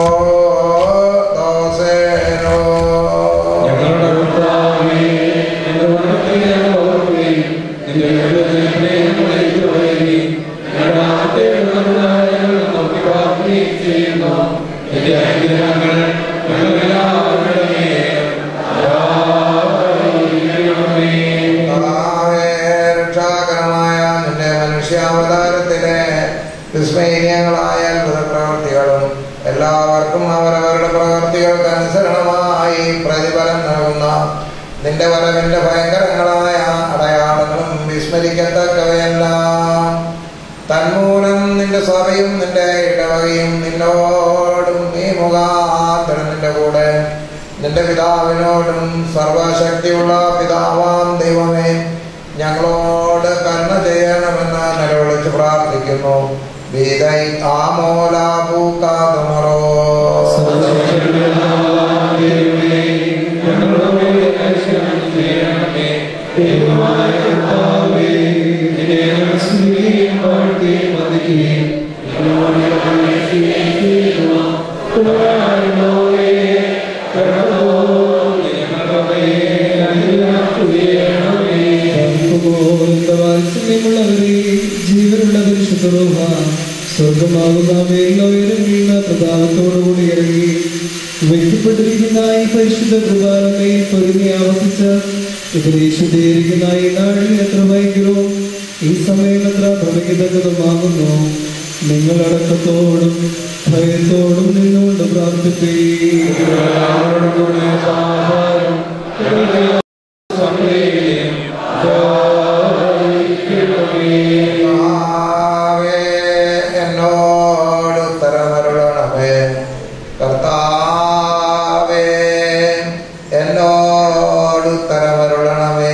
ദോസേനോ
ഞങ്ങളുടെ കർത്താവേ, നിന്റെ മരണത്തെ ഞങ്ങൾ ഓർക്കുകയും നിന്റെ ഉയർത്തലിനെ ഞങ്ങൾ ഏറ്റുപറയുകയും ഞങ്ങളുടെ നാമത്തെ ഉള്ളവനായ ഞങ്ങൾ നോക്കി പ്രാർത്ഥിക്കുകയും ചെയ്യുന്നു. നിന്റെ അനുഗ്രഹങ്ങൾ ഞങ്ങളെല്ലാവരുടെ മേലും ഉണ്ടായിരിക്കണമേ.
കർത്താവേ, രക്ഷാകരമായ നിന്റെ മനുഷ്യാവതാരത്തിലെ വിസ്മയനീയങ്ങളായ അത്ഭുത പ്രവർത്തികളും എല്ലാവർക്കും അവരവരുടെ പ്രവർത്തികൾക്ക് അനുസരണമായി പ്രതിഫലം നൽകുന്ന നിന്റെ വരവിന്റെ ഭയങ്കരങ്ങളായ അടയാളങ്ങളും വിസ്മരിക്കത്തക്കവയെല്ലാം തന്മൂലം നിന്റെ സഭയും നിന്റെ ഇടവകയും നിന്നോടും നീ മുഖാന്തരം നിന്റെ കൂടെ നിന്റെ പിതാവിനോടും സർവശക്തിയുള്ള പിതാവാം ദൈവമേ ഞങ്ങളോട് കരുണ ചെയ്യണമെന്ന് നിലവിളിച്ച് പ്രാർത്ഥിക്കുന്നു ബീതൈ ആമോലാപൂക്കാതുമറോ
ഞങ്ങളുടെ മേൽ കരുണ ചെയ്യണമേ. ദൈവമായ കർത്താവേ, നിന്നെ ഞങ്ങൾ സ്തുതിക്കുകയും വാഴ്ത്തുകയും വന്ദിക്കുകയും ഞങ്ങളോട് കരുണയ്ക്കുകയും ചെയ്യുന്നു. കരുണാമയനോവേ, കരുണതോടെ ഞങ്ങളുടെ മേൽ അനുഗ്രഹം ചെയ്യണമേ.
വാത്സല്യമുള്ളവരെ ജീവനുള്ള പരിശുദ്ധ റൂഹ സ്വർഗമാകുന്ന മേലുയരം വീണ പ്രതാപത്തോടുകൂടി ഇറങ്ങി വയ്ക്കപ്പെട്ടിരിക്കുന്ന ഈ പരിശുദ്ധ കൃപാലമയിൽ പൊരുങ്ങി ആവർത്തിച്ച ഇതിനെ ശുദ്ധീകരിക്കുന്ന ഈ നാടിന് എത്ര ഭയങ്കരവും ഈ സമയം എത്ര ഭ്രമിക്കത്തക്കതുമാകുന്നു നിങ്ങൾ അടക്കത്തോടും ഭയത്തോടും നിന്നുകൊണ്ട് പ്രാർത്ഥിപ്പേ
എല്ലാവരോടും കൂടെ സമാധാനം കരുണയും സമൃദ്ധിയും ദായിക്കണമേ.
കർത്താവേ, എന്നോട് ഉത്തരമരുളണമേ കർത്താവേ എന്നോട് ഉത്തരമരുളണമേ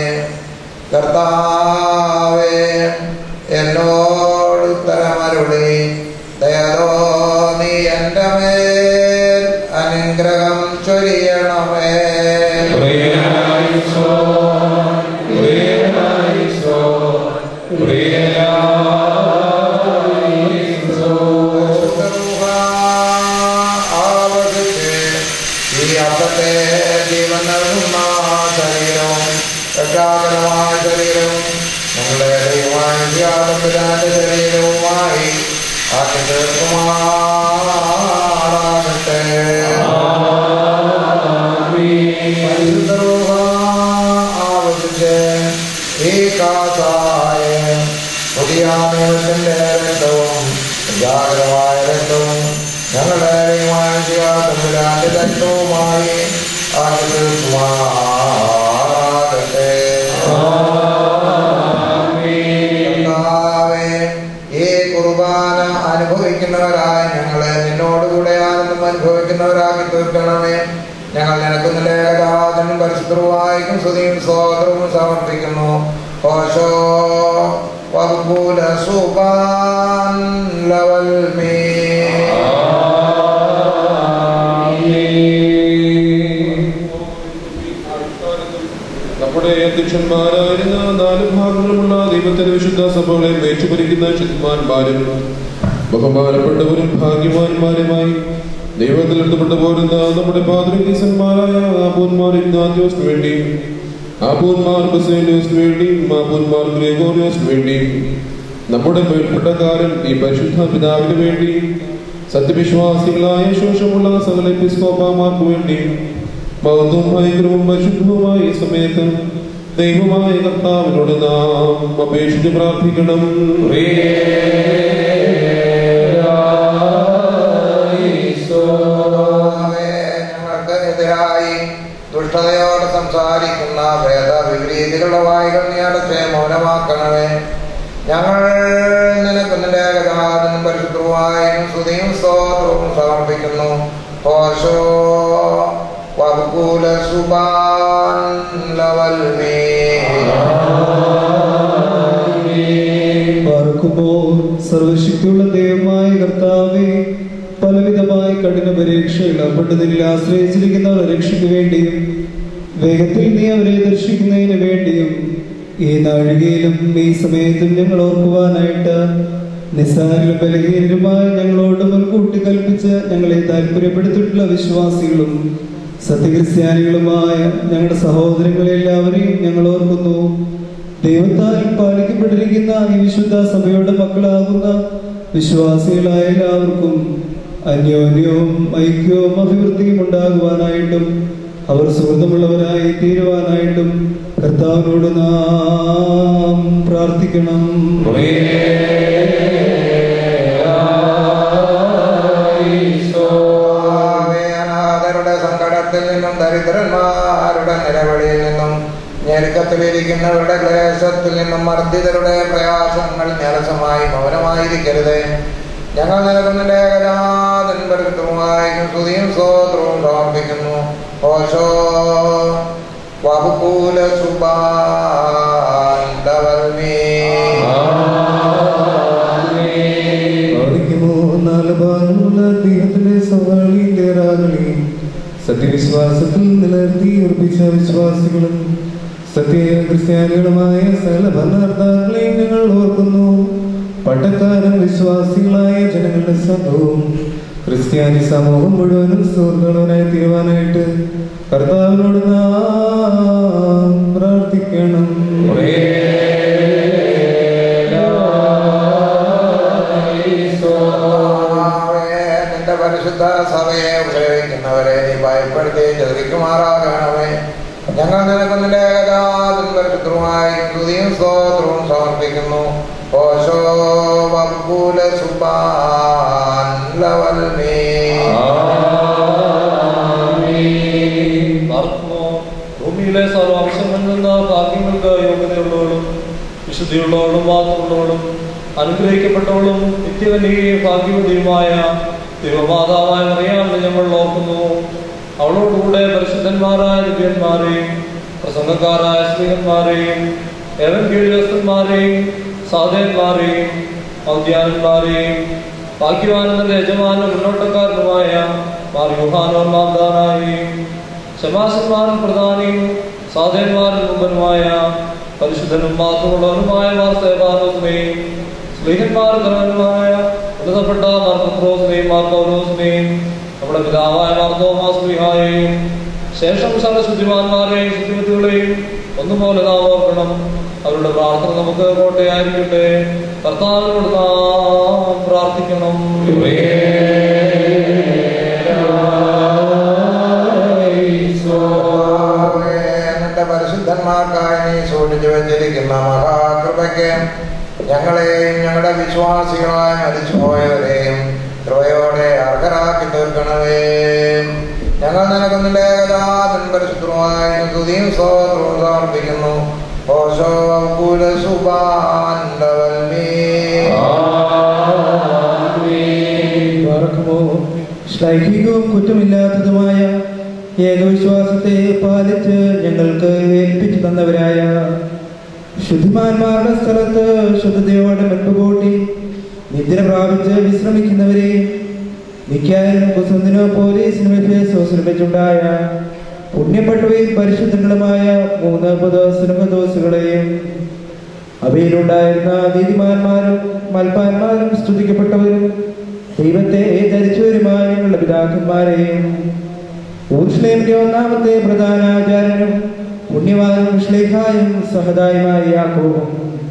കർത്താവേ എന്നോട് ഉത്തരമരുളി ദയതോ നീ എൻ്റെ മേൽ അനുഗ്രഹം ചൊരിയണമേ
ഉയരായിസോ, ഉയരായിസോ,
ആവർത്തിച്ച് ഈ അർത്ഥത്തെ ജീവൻ നൽകുന്ന ശരീരവും പ്രഖ്യാപനമായ ശരീരവും ഞങ്ങളുടെ ദൈവമായ ത്യാഗത്തിലാന്റെ ശരീരവുമായി ആക്കി തീർക്കുമാറാകട്ടെ പരിശുദ്ധരൂഹ ആവർത്തിച്ച് ഈ കാസായ പുതിയ നിയമത്തിന്റെ രക്തവും ജാഗ്രമായ രക്തവും ഞങ്ങളുടെ ദൈവമായ ത്യാഗത്തിലാന്റെ രക്തവുമായി ആക്കി തീർക്കുമാറാകട്ടെ കർത്താവേ, ഈ കുർബാന അനുഭവിക്കുന്നവരായി ഞങ്ങളെ നിന്നോടുകൂടെ ആനന്ദം അനുഭവിക്കുന്നവരാക്കി തീർക്കണമേ ഞങ്ങൾ നിനക്ക് നിലയരാജനും പരിശുദ്ധവായിക്കും സ്തുതിയും സ്വാതവും സമർപ്പിക്കുന്നു ഓശോ വകുല സുബാൻ ലവൽ മേ
നമ്മുടെ അധ്യക്ഷന്മാരായിരുന്ന നാല് ഭാഗങ്ങളുമുള്ള ദൈവത്തിന്റെ വിശുദ്ധ സഭകളെ മേച്ചുഭരിക്കുന്ന ശുദ്ധന്മാന്മാരും ബഹുമാനപ്പെട്ടവരും ഭാഗ്യവാന്മാരുമായി ദൈവത്തിൽ എടുത്തുകൊണ്ട് പോരുന്ന നമ്മുടെ പാതൃകീസന്മാരായ ആപൂന്മാർ ഇഗ്നാത്യോസിന് വേണ്ടിയും ആപൂന്മാർ ബസേലിയോസിന് വേണ്ടിയും ആപൂന്മാർ ഗ്രേഗോറിയോസിന് വേണ്ടിയും നമ്മുടെ മേൽപ്പെട്ടക്കാരൻ ഈ പരിശുദ്ധ പിതാവിന് വേണ്ടിയും സത്യവിശ്വാസികളായ ശോഷമുള്ള സകല എപ്പിസ്കോപ്പാമാർക്ക് വേണ്ടിയും മഹത്വവും ഭയങ്കരവും പരിശുദ്ധവുമായ ഈ സമയത്ത് ദൈവമായ കർത്താവിനോട് നാം അപേക്ഷിച്ച് പ്രാർത്ഥിക്കണം
കർത്താവേ, ഞങ്ങൾക്ക് എതിരായി ദുഷ്ടതയോടെ സംസാരിക്കുന്ന ഭേദ വിപരീതികളുടെ വായികൾ നീ അടച്ച് മൗനമാക്കണമേ ഞങ്ങൾ നിനക്ക് നിന്റെ ഏകജാതനും പരിശുദ്ധവുമായും സ്തുതിയും സ്തോത്രവും സമർപ്പിക്കുന്നു ഓശോ വകുല സുബാൻ ലവൽമേ
പാർക്കുമ്പോൾ സർവശക്തിയുള്ള ദൈവമായ കർത്താവെ പലവിധമായ കഠിന പരീക്ഷകൾ അപ്പെട്ട് നിന്നിൽ ആശ്രയിച്ചിരിക്കുന്നവരുടെ രക്ഷയ്ക്ക് വേണ്ടിയും വേഗത്തിൽ നീ അവരെ ദർശിക്കുന്നതിന് വേണ്ടിയും ഈ നാഴികയിലും ഈ സമയത്തും ഞങ്ങൾ ഓർക്കുവാനായിട്ട് നിസ്സാരിലും ബലഹീനരുമായ ഞങ്ങളോട് മുൻകൂട്ടി കൽപ്പിച്ച് ഞങ്ങളെ താല്പര്യപ്പെടുത്തിയിട്ടുള്ള വിശ്വാസികളും സത്യക്രിസ്ത്യാനികളുമായ ഞങ്ങളുടെ സഹോദരങ്ങളെ എല്ലാവരെയും ഞങ്ങൾ ഓർക്കുന്നു ദൈവത്താൽ പാലിക്കപ്പെട്ടിരിക്കുന്ന ഈ വിശുദ്ധ സഭയുടെ മക്കളാകുന്ന വിശ്വാസികളായ എല്ലാവർക്കും അന്യോന്യവും ഐക്യവും അഭിവൃദ്ധിയും ഉണ്ടാകുവാനായിട്ടും അവർ സുഹൃത്തുമുള്ളവരായി തീരുവാനായിട്ടും കർത്താവിനോട് നാം പ്രാർത്ഥിക്കണം
കർത്താവേ, അനാഥരുടെ സങ്കടത്തിൽ നിന്നും ദരിദ്രന്മാരുടെ നിലവിളിയിൽ നിന്നും ഞെരുക്കത്തിലിരിക്കുന്നവരുടെ ക്ലേശത്തിൽ നിന്നും മർദ്ദിതരുടെ പ്രയാസങ്ങൾ ഞരസമായി മൗനമായിരിക്കരുത് ഞങ്ങൾ നിലകൊന്നിന്റെ ഏകജാതൻ പരിശുദ്ധവുമായും സ്തുതിയും സ്തോത്രവും സമർപ്പിക്കുന്നു ഓശോ വകുകൂല സുബാന്തവൽമേ
പ്രാർത്ഥിക്കുമോ നാല് ഭാഗമുള്ള ദൈവത്തിന്റെ സവാളിന്റെ രാഗളി സത്യവിശ്വാസത്തിൽ നിലനിർത്തി ഉറപ്പിച്ച വിശ്വാസികളും സത്യ ക്രിസ്ത്യാനികളുമായ സകല ഭരണകർത്താക്കളെയും ഞങ്ങൾ ഓർക്കുന്നു പട്ടക്കാരും വിശ്വാസികളായ ജനങ്ങളുടെ സംഘവും ക്രിസ്ത്യാനി സമൂഹം മുഴുവനും സുഹൃത്തുക്കളവനായി തീരുവാനായിട്ട് കർത്താവിനോട് നാം പ്രാർത്ഥിക്കണം
കർത്താവേ, നിന്റെ പരിശുദ്ധ സഭയെ ഉപയോഗിക്കുന്നവരെ നീ ഭയപ്പെടുത്തി ചെറുക്കുമാറാകണമേ ഞങ്ങൾ നിനക്ക് നിന്റെ ഏകജാതൻ പരിശുദ്ധവുമായി സ്തുതിയും സ്തോത്രവും സമർപ്പിക്കുന്നു ഓശോ വകുല സുബാൻ ലവൽമേ
പാർക്കുമോ ഭൂമിയിലെ സർവാംശങ്ങളിൽ നിന്ന് ഭാഗ്യങ്ങൾക്ക് യോഗ്യതയുള്ളവളും വിശുദ്ധിയുള്ളവളും മാത്രമുള്ളവളും അനുഗ്രഹിക്കപ്പെട്ടവളും നിത്യകന്യകയും ഭാഗ്യവതിയുമായ ദൈവമാതാവായ മറിയാമെന്ന് ഞങ്ങൾ ഓർക്കുന്നു അവളോടുകൂടെ പരിശുദ്ധന്മാരായ ദിവ്യന്മാരെയും പ്രസംഗക്കാരായ സ്ത്രീകന്മാരെയും എവൻകീഴ്യസ്ഥന്മാരെയും സാധയന്മാരെയും ഔദ്യാനന്മാരെയും ഭാഗ്യവാനന്ദന്റെ യജമാന മുന്നോട്ടക്കാരനുമായ മാർ യുഹാനോൻ മാന്താനായും ശമാസന്മാരും പ്രധാനിയും സാധന്മാരും മുമ്പനുമായ പരിശുദ്ധനും മാത്രമുള്ളവനുമായ മാർ സേവാനോസ്
സ്ത്രീഹന്മാർ ധനവാന്മാരായ ഉന്നതപ്പെട്ട മാർക്കോസിനെയും മാർക്കോസിനെയും നമ്മുടെ പിതാവായ മാർത്തോമാ സ്ത്രീഹായെയും ശേഷം സകല ശുദ്ധിമാന്മാരെയും ശുദ്ധിമതികളെയും ഒന്നുപോലെ നാം ഓർക്കണം അവരുടെ പ്രാർത്ഥന നമുക്ക് കോട്ടയായിരിക്കട്ടെ കർത്താവിനോട് നാം പ്രാർത്ഥിക്കണം
കർത്താവേ, നിന്റെ പരിശുദ്ധന്മാർക്കായി നീ സൂക്ഷിച്ചു വെച്ചിരിക്കുന്ന മഹാകൃപയ്ക്ക് ഞങ്ങളെയും ഞങ്ങളുടെ വിശ്വാസികളായ മരിച്ചുപോയവരെയും കൃപയോടെ അർഹരാക്കി തീർക്കണമേ ഞങ്ങൾ നിനക്ക് നിന്റെ ഏകജാതൻ പരിശുദ്ധമായ സ്തുതിയും സ്തോത്രവും സമർപ്പിക്കുന്നു ഓശോ കുലസുബാൻഡവൽമീ
പാർക്കുമോ ശ്ലൈഹികവും കുറ്റമില്ലാത്തതുമായ ഏകവിശ്വാസത്തെ പാലിച്ച് ഞങ്ങൾക്ക് ഏൽപ്പിച്ചു തന്നവരായ ശുദ്ധിമാന്മാരുടെ സ്ഥലത്ത് ശുദ്ധതയോടെ മുൻപ് കൂട്ടി നിദ്ര പ്രാപിച്ച് വിശ്രമിക്കുന്നവരെ നിക്കായാലും കുസന്തിനോ പോലീസിനും ശ്രമിച്ചുണ്ടായ പുണ്യപ്പെട്ടവയും പരിശുദ്ധങ്ങളുമായ മൂന്ന് പദോസുകളെയും അവയിലുണ്ടായിരുന്ന നീതിമാന്മാരും മൽപ്പാന്മാരും സ്തുതിക്കപ്പെട്ടവരും ദൈവത്തെ ധരിച്ചവരുമായ ഞങ്ങളുടെ പിതാക്കന്മാരെയും ഊർഷ്ലേമിന്റെ ഒന്നാമത്തെ പ്രധാന ആചാര്യനും പുണ്യവാനും ശ്ലേഖായും സഹതായുമായ യാക്കോബും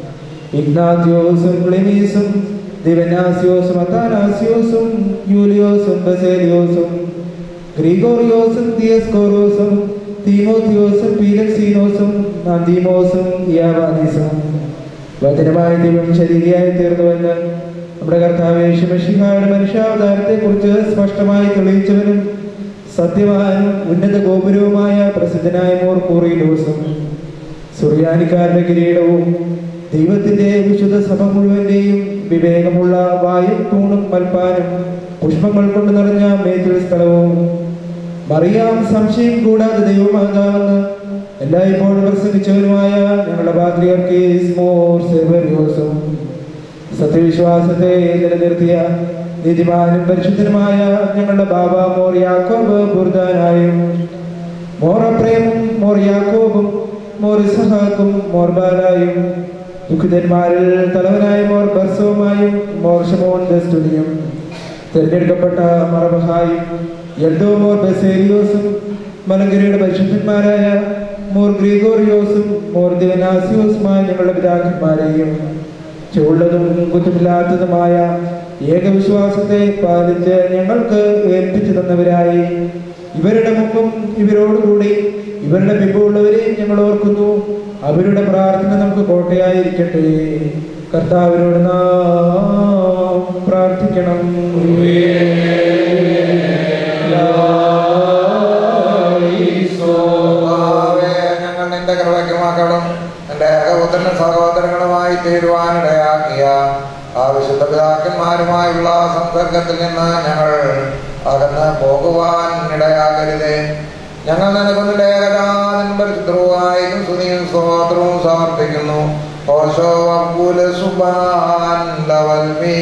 ഇഗ്നാത്യോസും ക്ലിമീസും ദിവനാസ്യോസും അത്താനാസ്യോസും യൂലിയോസും ബസേലിയോസും ഗ്രിഗോറിയോസും തിയസ്കോറോസും തീമോത്തിയോസും പീലക്സീനോസും അന്തീമോസും യാവാനീസും വചനമായ ദൈവം ശരീരയായി തീർന്നുവെന്ന് നമ്മുടെ കർത്താവ് യേശുമഷിഹായുടെ മനുഷ്യാവതാരത്തെ കുറിച്ച് സ്പഷ്ടമായി തെളിയിച്ചവനും സത്യവാനും ഉന്നത ഗോപുരവുമായ പ്രസിദ്ധനായ മോർ കൂറിയിലോസും സുറിയാനിക്കാരുടെ കിരീടവും ദൈവത്തിന്റെ വിശുദ്ധ സഭ മുഴുവന്റെയും വിവേകമുള്ള വായും തൂണും മൽപ്പാനും പുഷ്പങ്ങൾ കൊണ്ട് നിറഞ്ഞ മേത്തിൽ സ്ഥലവും മറിയാം സംശയം കൂടാതെ ദൈവമാകാമെന്ന് എല്ലായ്പ്പോഴും പ്രസംഗിച്ചവരുമായ ഞങ്ങളുടെ പാത്രിയർക്കീസ് മോർ സെവറിയോസും സത്യവിശ്വാസത്തെ നിലനിർത്തിയ നീതിമാനും പരിശുദ്ധനുമായ ഞങ്ങളുടെ ബാബ മോർ യാക്കോബ് ബുർദാനായും മോർ അപ്രേമും മോർ യാക്കോബും മോർ ഇസഹാക്കും മോർ ബാലായും ദുഃഖിതന്മാരിൽ തലവനായ മോർ ബർസവുമായും മോർ ഷമോൻ ദസ്തുനിയും തിരഞ്ഞെടുക്കപ്പെട്ട മറബഹായും എൽദോ മോർ ബസേലിയോസും മലങ്കരയുടെ പരിശുദ്ധന്മാരായ മോർ ഗ്രിഗോറിയോസും മോർ ദിവനാസിയോസുമായ ഞങ്ങളുടെ പിതാക്കന്മാരെയും ചുള്ളതും കുറ്റമില്ലാത്തതുമായ ഏകവിശ്വാസത്തെ പാലിച്ച് ഞങ്ങൾക്ക് ഏൽപ്പിച്ചു തന്നവരായി ഇവരുടെ മുമ്പും ഇവരോടുകൂടി ഇവരുടെ പിമ്പുള്ളവരെയും ഞങ്ങൾ ഓർക്കുന്നു അവരുടെ പ്രാർത്ഥന നമുക്ക് കോട്ടയായിരിക്കട്ടെ കർത്താവിനോട് നാം പ്രാർത്ഥിക്കണം
കർത്താവേ, ഞങ്ങൾ നിന്റെ കൃപയ്ക്ക് മക്കളും നിന്റെ ഏകപുത്രനും സഹോദരങ്ങളുമായി തീരുവാനിടയാക്കിയ ആ വിശുദ്ധ പിതാക്കന്മാരുമായുള്ള സംസർഗത്തിൽ നിന്ന് ഞങ്ങൾ അകന്ന് പോകുവാൻ ഇടയാകരുതേ ഞങ്ങൾ നിനക്കൊന്നിന്റെ ഏകജാതൻ പരിശുദ്ധവുമായും സ്തുതിയും സ്തോത്രവും സമർപ്പിക്കുന്നു ഓശോ അബ്ബുല സുബാൻ ലവൽമീ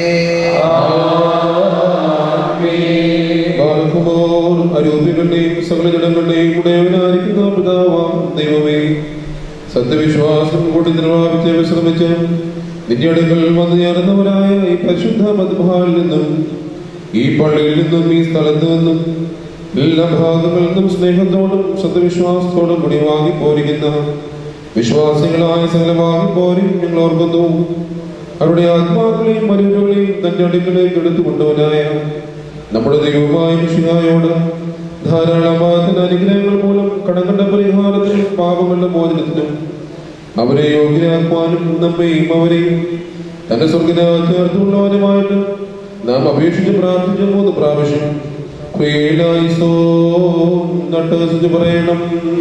ബാലകുമാർ അരൂപികളുടെയും സകല ജനങ്ങളുടെയും ഉടയവനായിരിക്കുന്ന പിതാവാം ദൈവമേ സത്യവിശ്വാസം കൂട്ടി നിർവാഹിച്ച് വിശ്രമിച്ച് നിന്റെ അടുക്കൽ വന്നു ചേർന്നവരായ ഈ പരിശുദ്ധ മധുഭാവിൽ നിന്നും ഈ പള്ളിയിൽ നിന്നും ഈ സ്ഥലത്ത് നിന്നും എല്ലാ ഭാഗങ്ങളിൽ നിന്നും സ്നേഹത്തോടും സത്യവിശ്വാസത്തോടും കൂടി വാങ്ങിപ്പോരിക്കുന്ന വിശ്വാസികളായ സകല വാങ്ങിപ്പോരും ഞങ്ങൾ ഓർക്കുന്നു അവരുടെ ആത്മാക്കളെയും മരുന്നുകളെയും തന്റെ അടുക്കലേക്ക് എടുത്തുകൊണ്ടവനായ നമ്മുടെ ദൈവമായ മിഷിഹായോട് ധാരാളമായ അനുഗ്രഹങ്ങൾ മൂലം കടങ്ങളുടെ പരിഹാരത്തിനും പാപങ്ങളുടെ മോചനത്തിനും അവരെ യോഗ്യരാക്കുവാനും നമ്മെയും അവരെയും തന്റെ സ്വർഗിന ചേർത്തുള്ളവരുമായിട്ട് നാം അപേക്ഷിച്ച് പ്രാർത്ഥിച്ച മൂന്ന് പ്രാവശ്യം ക്രിയേലായിസോ നട്ടസിച്ച് പറയണം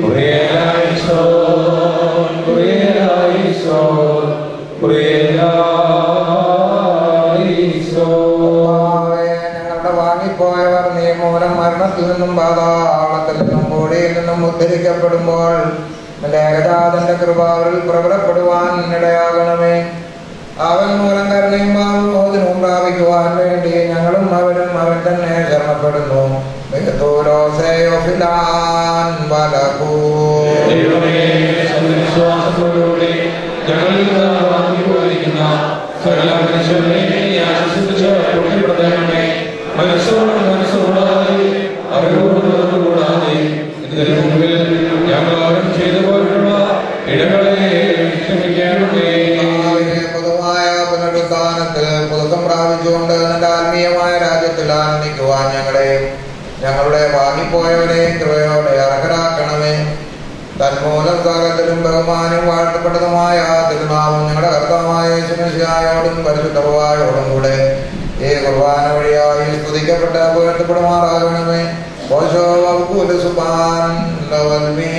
കർത്താവേ, ഞങ്ങളുടെ വാങ്ങിപ്പോയവർ നീ മൂലം മരണത്തിൽ നിന്നും പാതാളത്തിൽ നിന്നും കോടിയിൽ നിന്നും ഉദ്ധരിക്കപ്പെടുമ്പോൾ നിന്റെ ഏകജാതന്റെ കൃപ അവരിൽ പ്രബലപ്പെടുവാൻ ഇടയാകണമേ അവൻ മൂലം കരുണയും മോചനവും പ്രാപിക്കുവാൻ വേണ്ടി ഞങ്ങളും അവരും അവൻ തന്നെ ശരണപ്പെടുന്നു ബഹുദൂരോസേയൊഫിലാൻ വലകൂ.
ദൈവമേ സത്യവിശ്വാസത്തോടുകൂടി ഞങ്ങളിൽ നിന്ന് വാങ്ങിപ്പോയിരിക്കുന്ന സകല മനുഷ്യരെയും ആശ്വസിപ്പിച്ച് പൊട്ടിപ്പെടുത്തണമേ മനസ്സോട് മനസ്സോടാതെ അറിവോട് കൂടാതെ ഇതിനു മുമ്പിൽ ഞങ്ങൾ ആരും ചെയ്തു പോയിട്ടുള്ള ഇടങ്ങളെ ക്ഷമിക്കണമേ
കർത്താവിന്റെ പൊതുവായ പുനരുദ്ധാനത്തിൽ പുതുക്കം പ്രാപിച്ചുകൊണ്ട് നിന്റെ ആത്മീയമായ രാജ്യത്തിൽ ആനന്ദിക്കുവാൻ ഞങ്ങളെ ഞങ്ങളുടെ വാങ്ങിപ്പോയവരെയും കൃപയോടെ അർഹരാക്കണമേ തന്മൂലം കാലത്തിലും ബഹുമാനം വാഴ്ത്തപ്പെട്ടതുമായ തിരുനാമം ഞങ്ങളുടെ കർത്താവായ യേശുമിശിഹായോടും പരിശുദ്ധവായോടും കൂടെ ഈ കുർബാന വഴിയായി സ്തുതിക്കപ്പെട്ട പുകഴ്ത്തപ്പെടുമാറാകണമേ ഓശോ വകുല സുബാൻ ലവൽമീ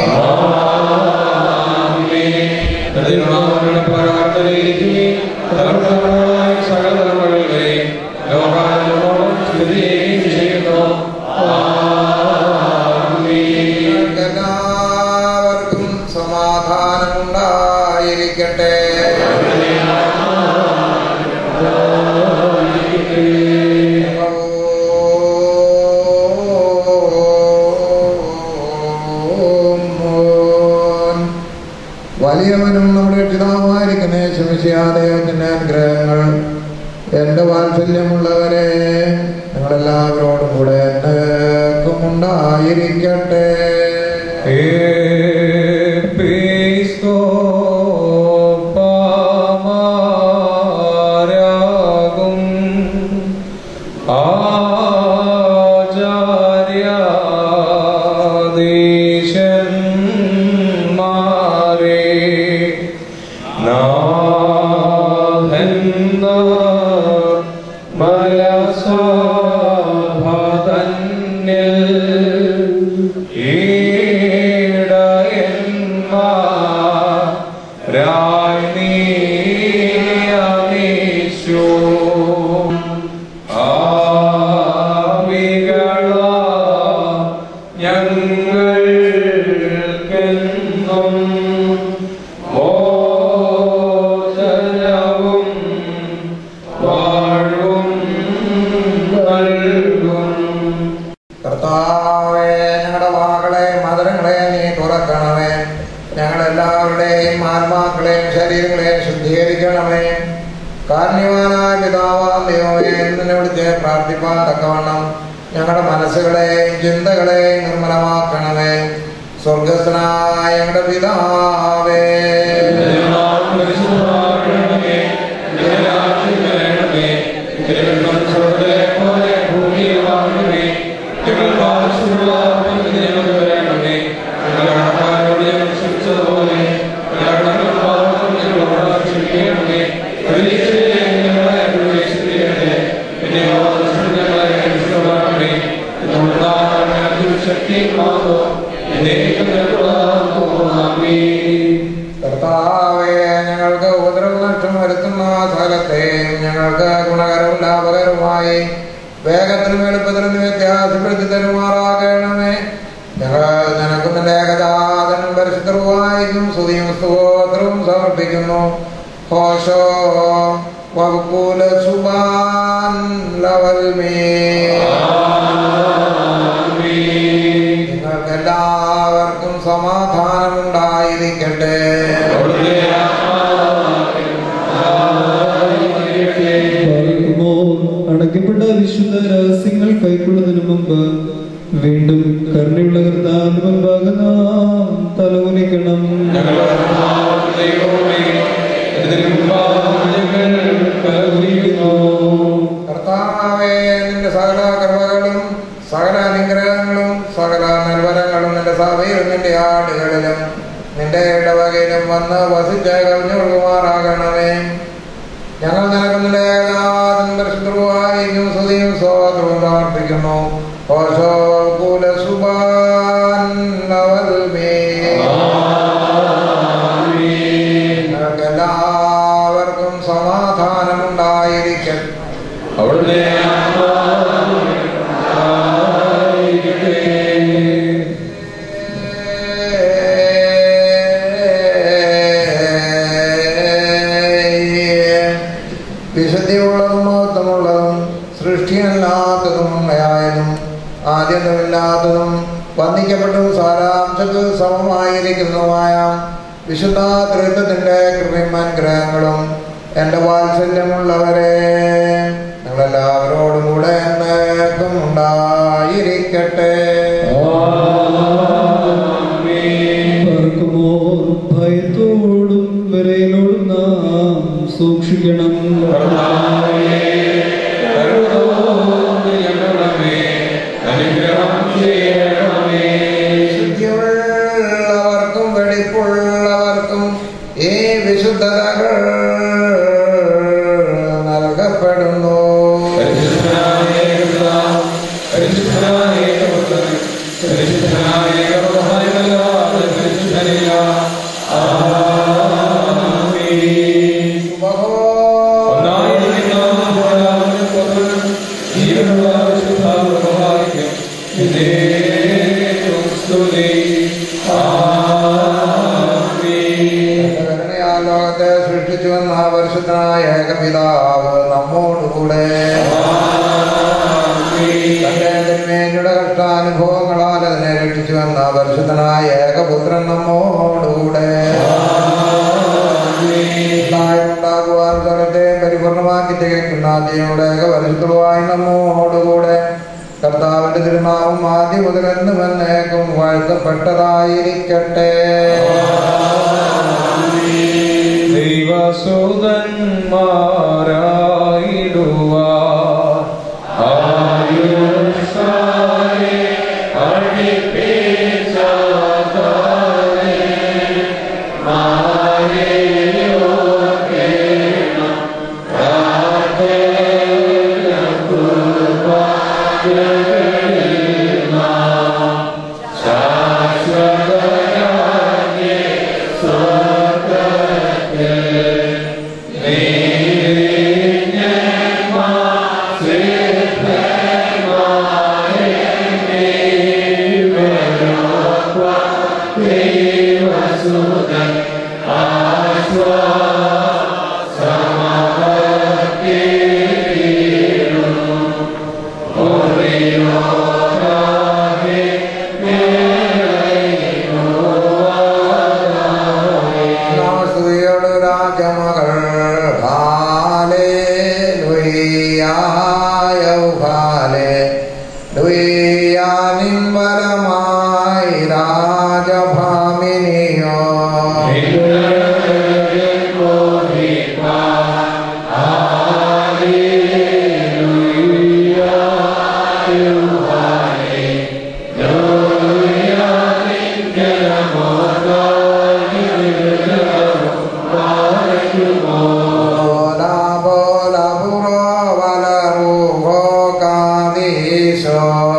എല്ലാവർക്കും സമാധാനമുണ്ടായിരിക്കട്ടെ വലിയവനും നമ്മുടെ രക്ഷിതാവായിരിക്കുന്ന ശമിശിയാദൈവത്തിന്റെ അനുഗ്രഹങ്ങൾ എന്റെ വാത്സല്യമുള്ളവരെ നിങ്ങളെല്ലാവരോടും കൂടെ എന്നേക്കും ഉണ്ടായിരിക്കട്ടെ
എപ്പിസ്കോപ്പമാരാകും ആചാര്യാധീശന്മാരെ നാഥന്ന മലസഭതന്നിൽ ഞങ്ങൾക്കെന്നും മോചനവും വാഴ്വും നൽകും
കർത്താവേ ഞങ്ങളുടെ വാകളെ മധുരങ്ങളെ നീ തുറക്കണമേ ഞങ്ങളെല്ലാവരുടെയും ആത്മാക്കളെയും ശരീരങ്ങളെയും ശുദ്ധീകരിക്കണമേ കാരണവാനായ പിതാവാം ദൈവമേ നിന്നെ വിളിച്ച് പ്രാർത്ഥിപ്പാൻ തക്കവണ്ണം ഞങ്ങളുടെ മനസ്സുകളെയും ചിന്തകളെയും നിർമ്മലമാക്കണമേ സ്വർഗസ്ഥനായ ഞങ്ങളുടെ പിതാവേ
ശക്തി മാതോ ആമീൻ
കർത്താവേ ഞങ്ങൾക്ക് ഉപദ്രവനഷ്ടം വരുത്തുന്ന സകലത്തെയും ഞങ്ങൾക്ക് ഗുണകരവും ലാഭകരവുമായി വേഗത്തിലും എളുപ്പത്തിലും നീ വ്യത്യാസപ്പെടുത്തി തരുമാറാകണമേ ഞങ്ങൾ നിനക്കും നിന്റെ ഏകജാതനും പരിശുദ്ധവുമായിരിക്കും സ്തുതിയും സ്തോത്രവും സമർപ്പിക്കുന്നു ഹോഷോ വകുല സുബാൻ ലവൽമേ നിങ്ങൾക്ക് എല്ലാവർക്കും സമാധാനമുണ്ടായിരിക്കട്ടെ
പാലിക്കുമോ അടയ്ക്കപ്പെട്ട വിശുദ്ധ രഹസ്യങ്ങൾ കൈക്കൊള്ളുന്നതിന് മുമ്പ് വീണ്ടും കരുണയുള്ള കർത്താവിന്റെ മുൻപാകെ നാം തലകുനിക്കണം
കർത്താവേ നിന്റെ സകല കൃപകളും സകല അനുഗ്രഹങ്ങളും സകല നൽവരങ്ങളും നിന്റെ സഭയിലും നിന്റെ ആടുകളിലും നിന്റെ ഇടവകയിലും വന്ന് വസിച്ച് കവിഞ്ഞു കൊടുക്കുമാറാകണമേ ഞങ്ങൾ നിനക്ക് നിന്റെ ഏകാദം പരിശുദ്ധവുമായിരിക്കും സ്തുതിയും സ്വാത്രവും സമർപ്പിക്കുന്നു ഓശോ കുലസുബാൻ നിങ്ങൾക്ക് എല്ലാവർക്കും സമാധാനമുണ്ടായിരിക്കട്ടെ
അവിടുത്തെ
വിശുദ്ധിയുള്ളതും മഹത്വമുള്ളതും സൃഷ്ടിയല്ലാത്തതും ഉണ്മയായതും ആദ്യന്തമില്ലാത്തതും വന്ദിക്കപ്പെട്ടതും സാരാംശത്തിൽ സമമായിരിക്കുന്നതുമായ വിശുദ്ധ ത്രിത്വത്തിന്റെ കൃപയും അനുഗ്രഹങ്ങളും എൻ്റെ വാത്സല്യമുള്ളവരെ നിങ്ങളെല്ലാവരോടും കൂടെ എന്നേക്കും ഉണ്ടായിരിക്കട്ടെ
പാർക്കുമോ ഭയത്തോടും വിറയലോടും നാം സൂക്ഷിക്കണം
ശുദ്ധിയുള്ളവർക്കും വെടിപ്പുള്ളവർക്കും ഈ വിശുദ്ധതകൾ നൽകപ്പെടുന്നു കരുണയാൽ ലോകത്തെ സൃഷ്ടിച്ചു വന്ന പരിശുദ്ധനായ ഏകപിതാവ് നമ്മോടുകൂടെ തന്റെ തിന്മേനിയുടെ കഷ്ടാനുഭവങ്ങളാൽ അതിനെ രക്ഷിച്ചു വന്ന പരിശുദ്ധനായ ഏകപുത്രൻ നമ്മോടുകൂടെ ഉണ്ടാകുവാൻ സ്വരത്തെ പരിപൂർണമാക്കി തികയ്ക്കുന്ന ദൈവയുടെ ഏകപരിശുദ്ധമായി നമ്മോടുകൂടെ കർത്താവിന്റെ തിരുനാമം ആദ്യം മുതൽ എന്നും എന്നേക്കും വാഴ്ത്തപ്പെട്ടതായിരിക്കട്ടെ
ദൈവസുതന്മാരായിടുവാൻ
സ്തുതിയോട് രാജമകൾ ഹാലേ ലുയ്യായ ഹാലേ ലുയ്യാനിൻ ബലമായി രാജഭാമിനിയോ ബോല ബോല ബുറോ വലറുഹോ കാദീശോ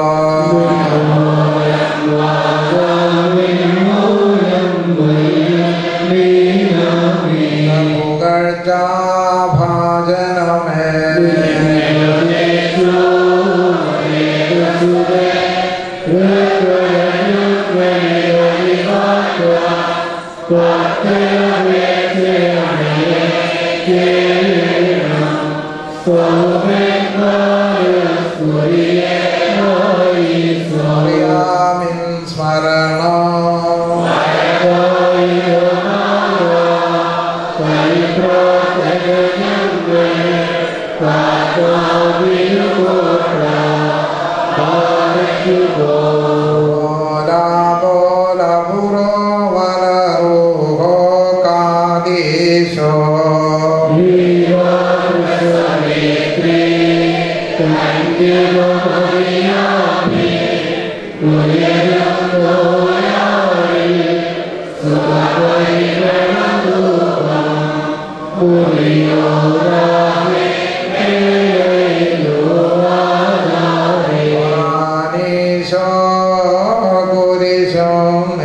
പുകഴ്ച ഭാജനമേ അറിയാമിൻ സ്മരണ ബോല ബോല ബുറോ വലറുഹോ കാദീശോ ആനീശോ കുരിശോ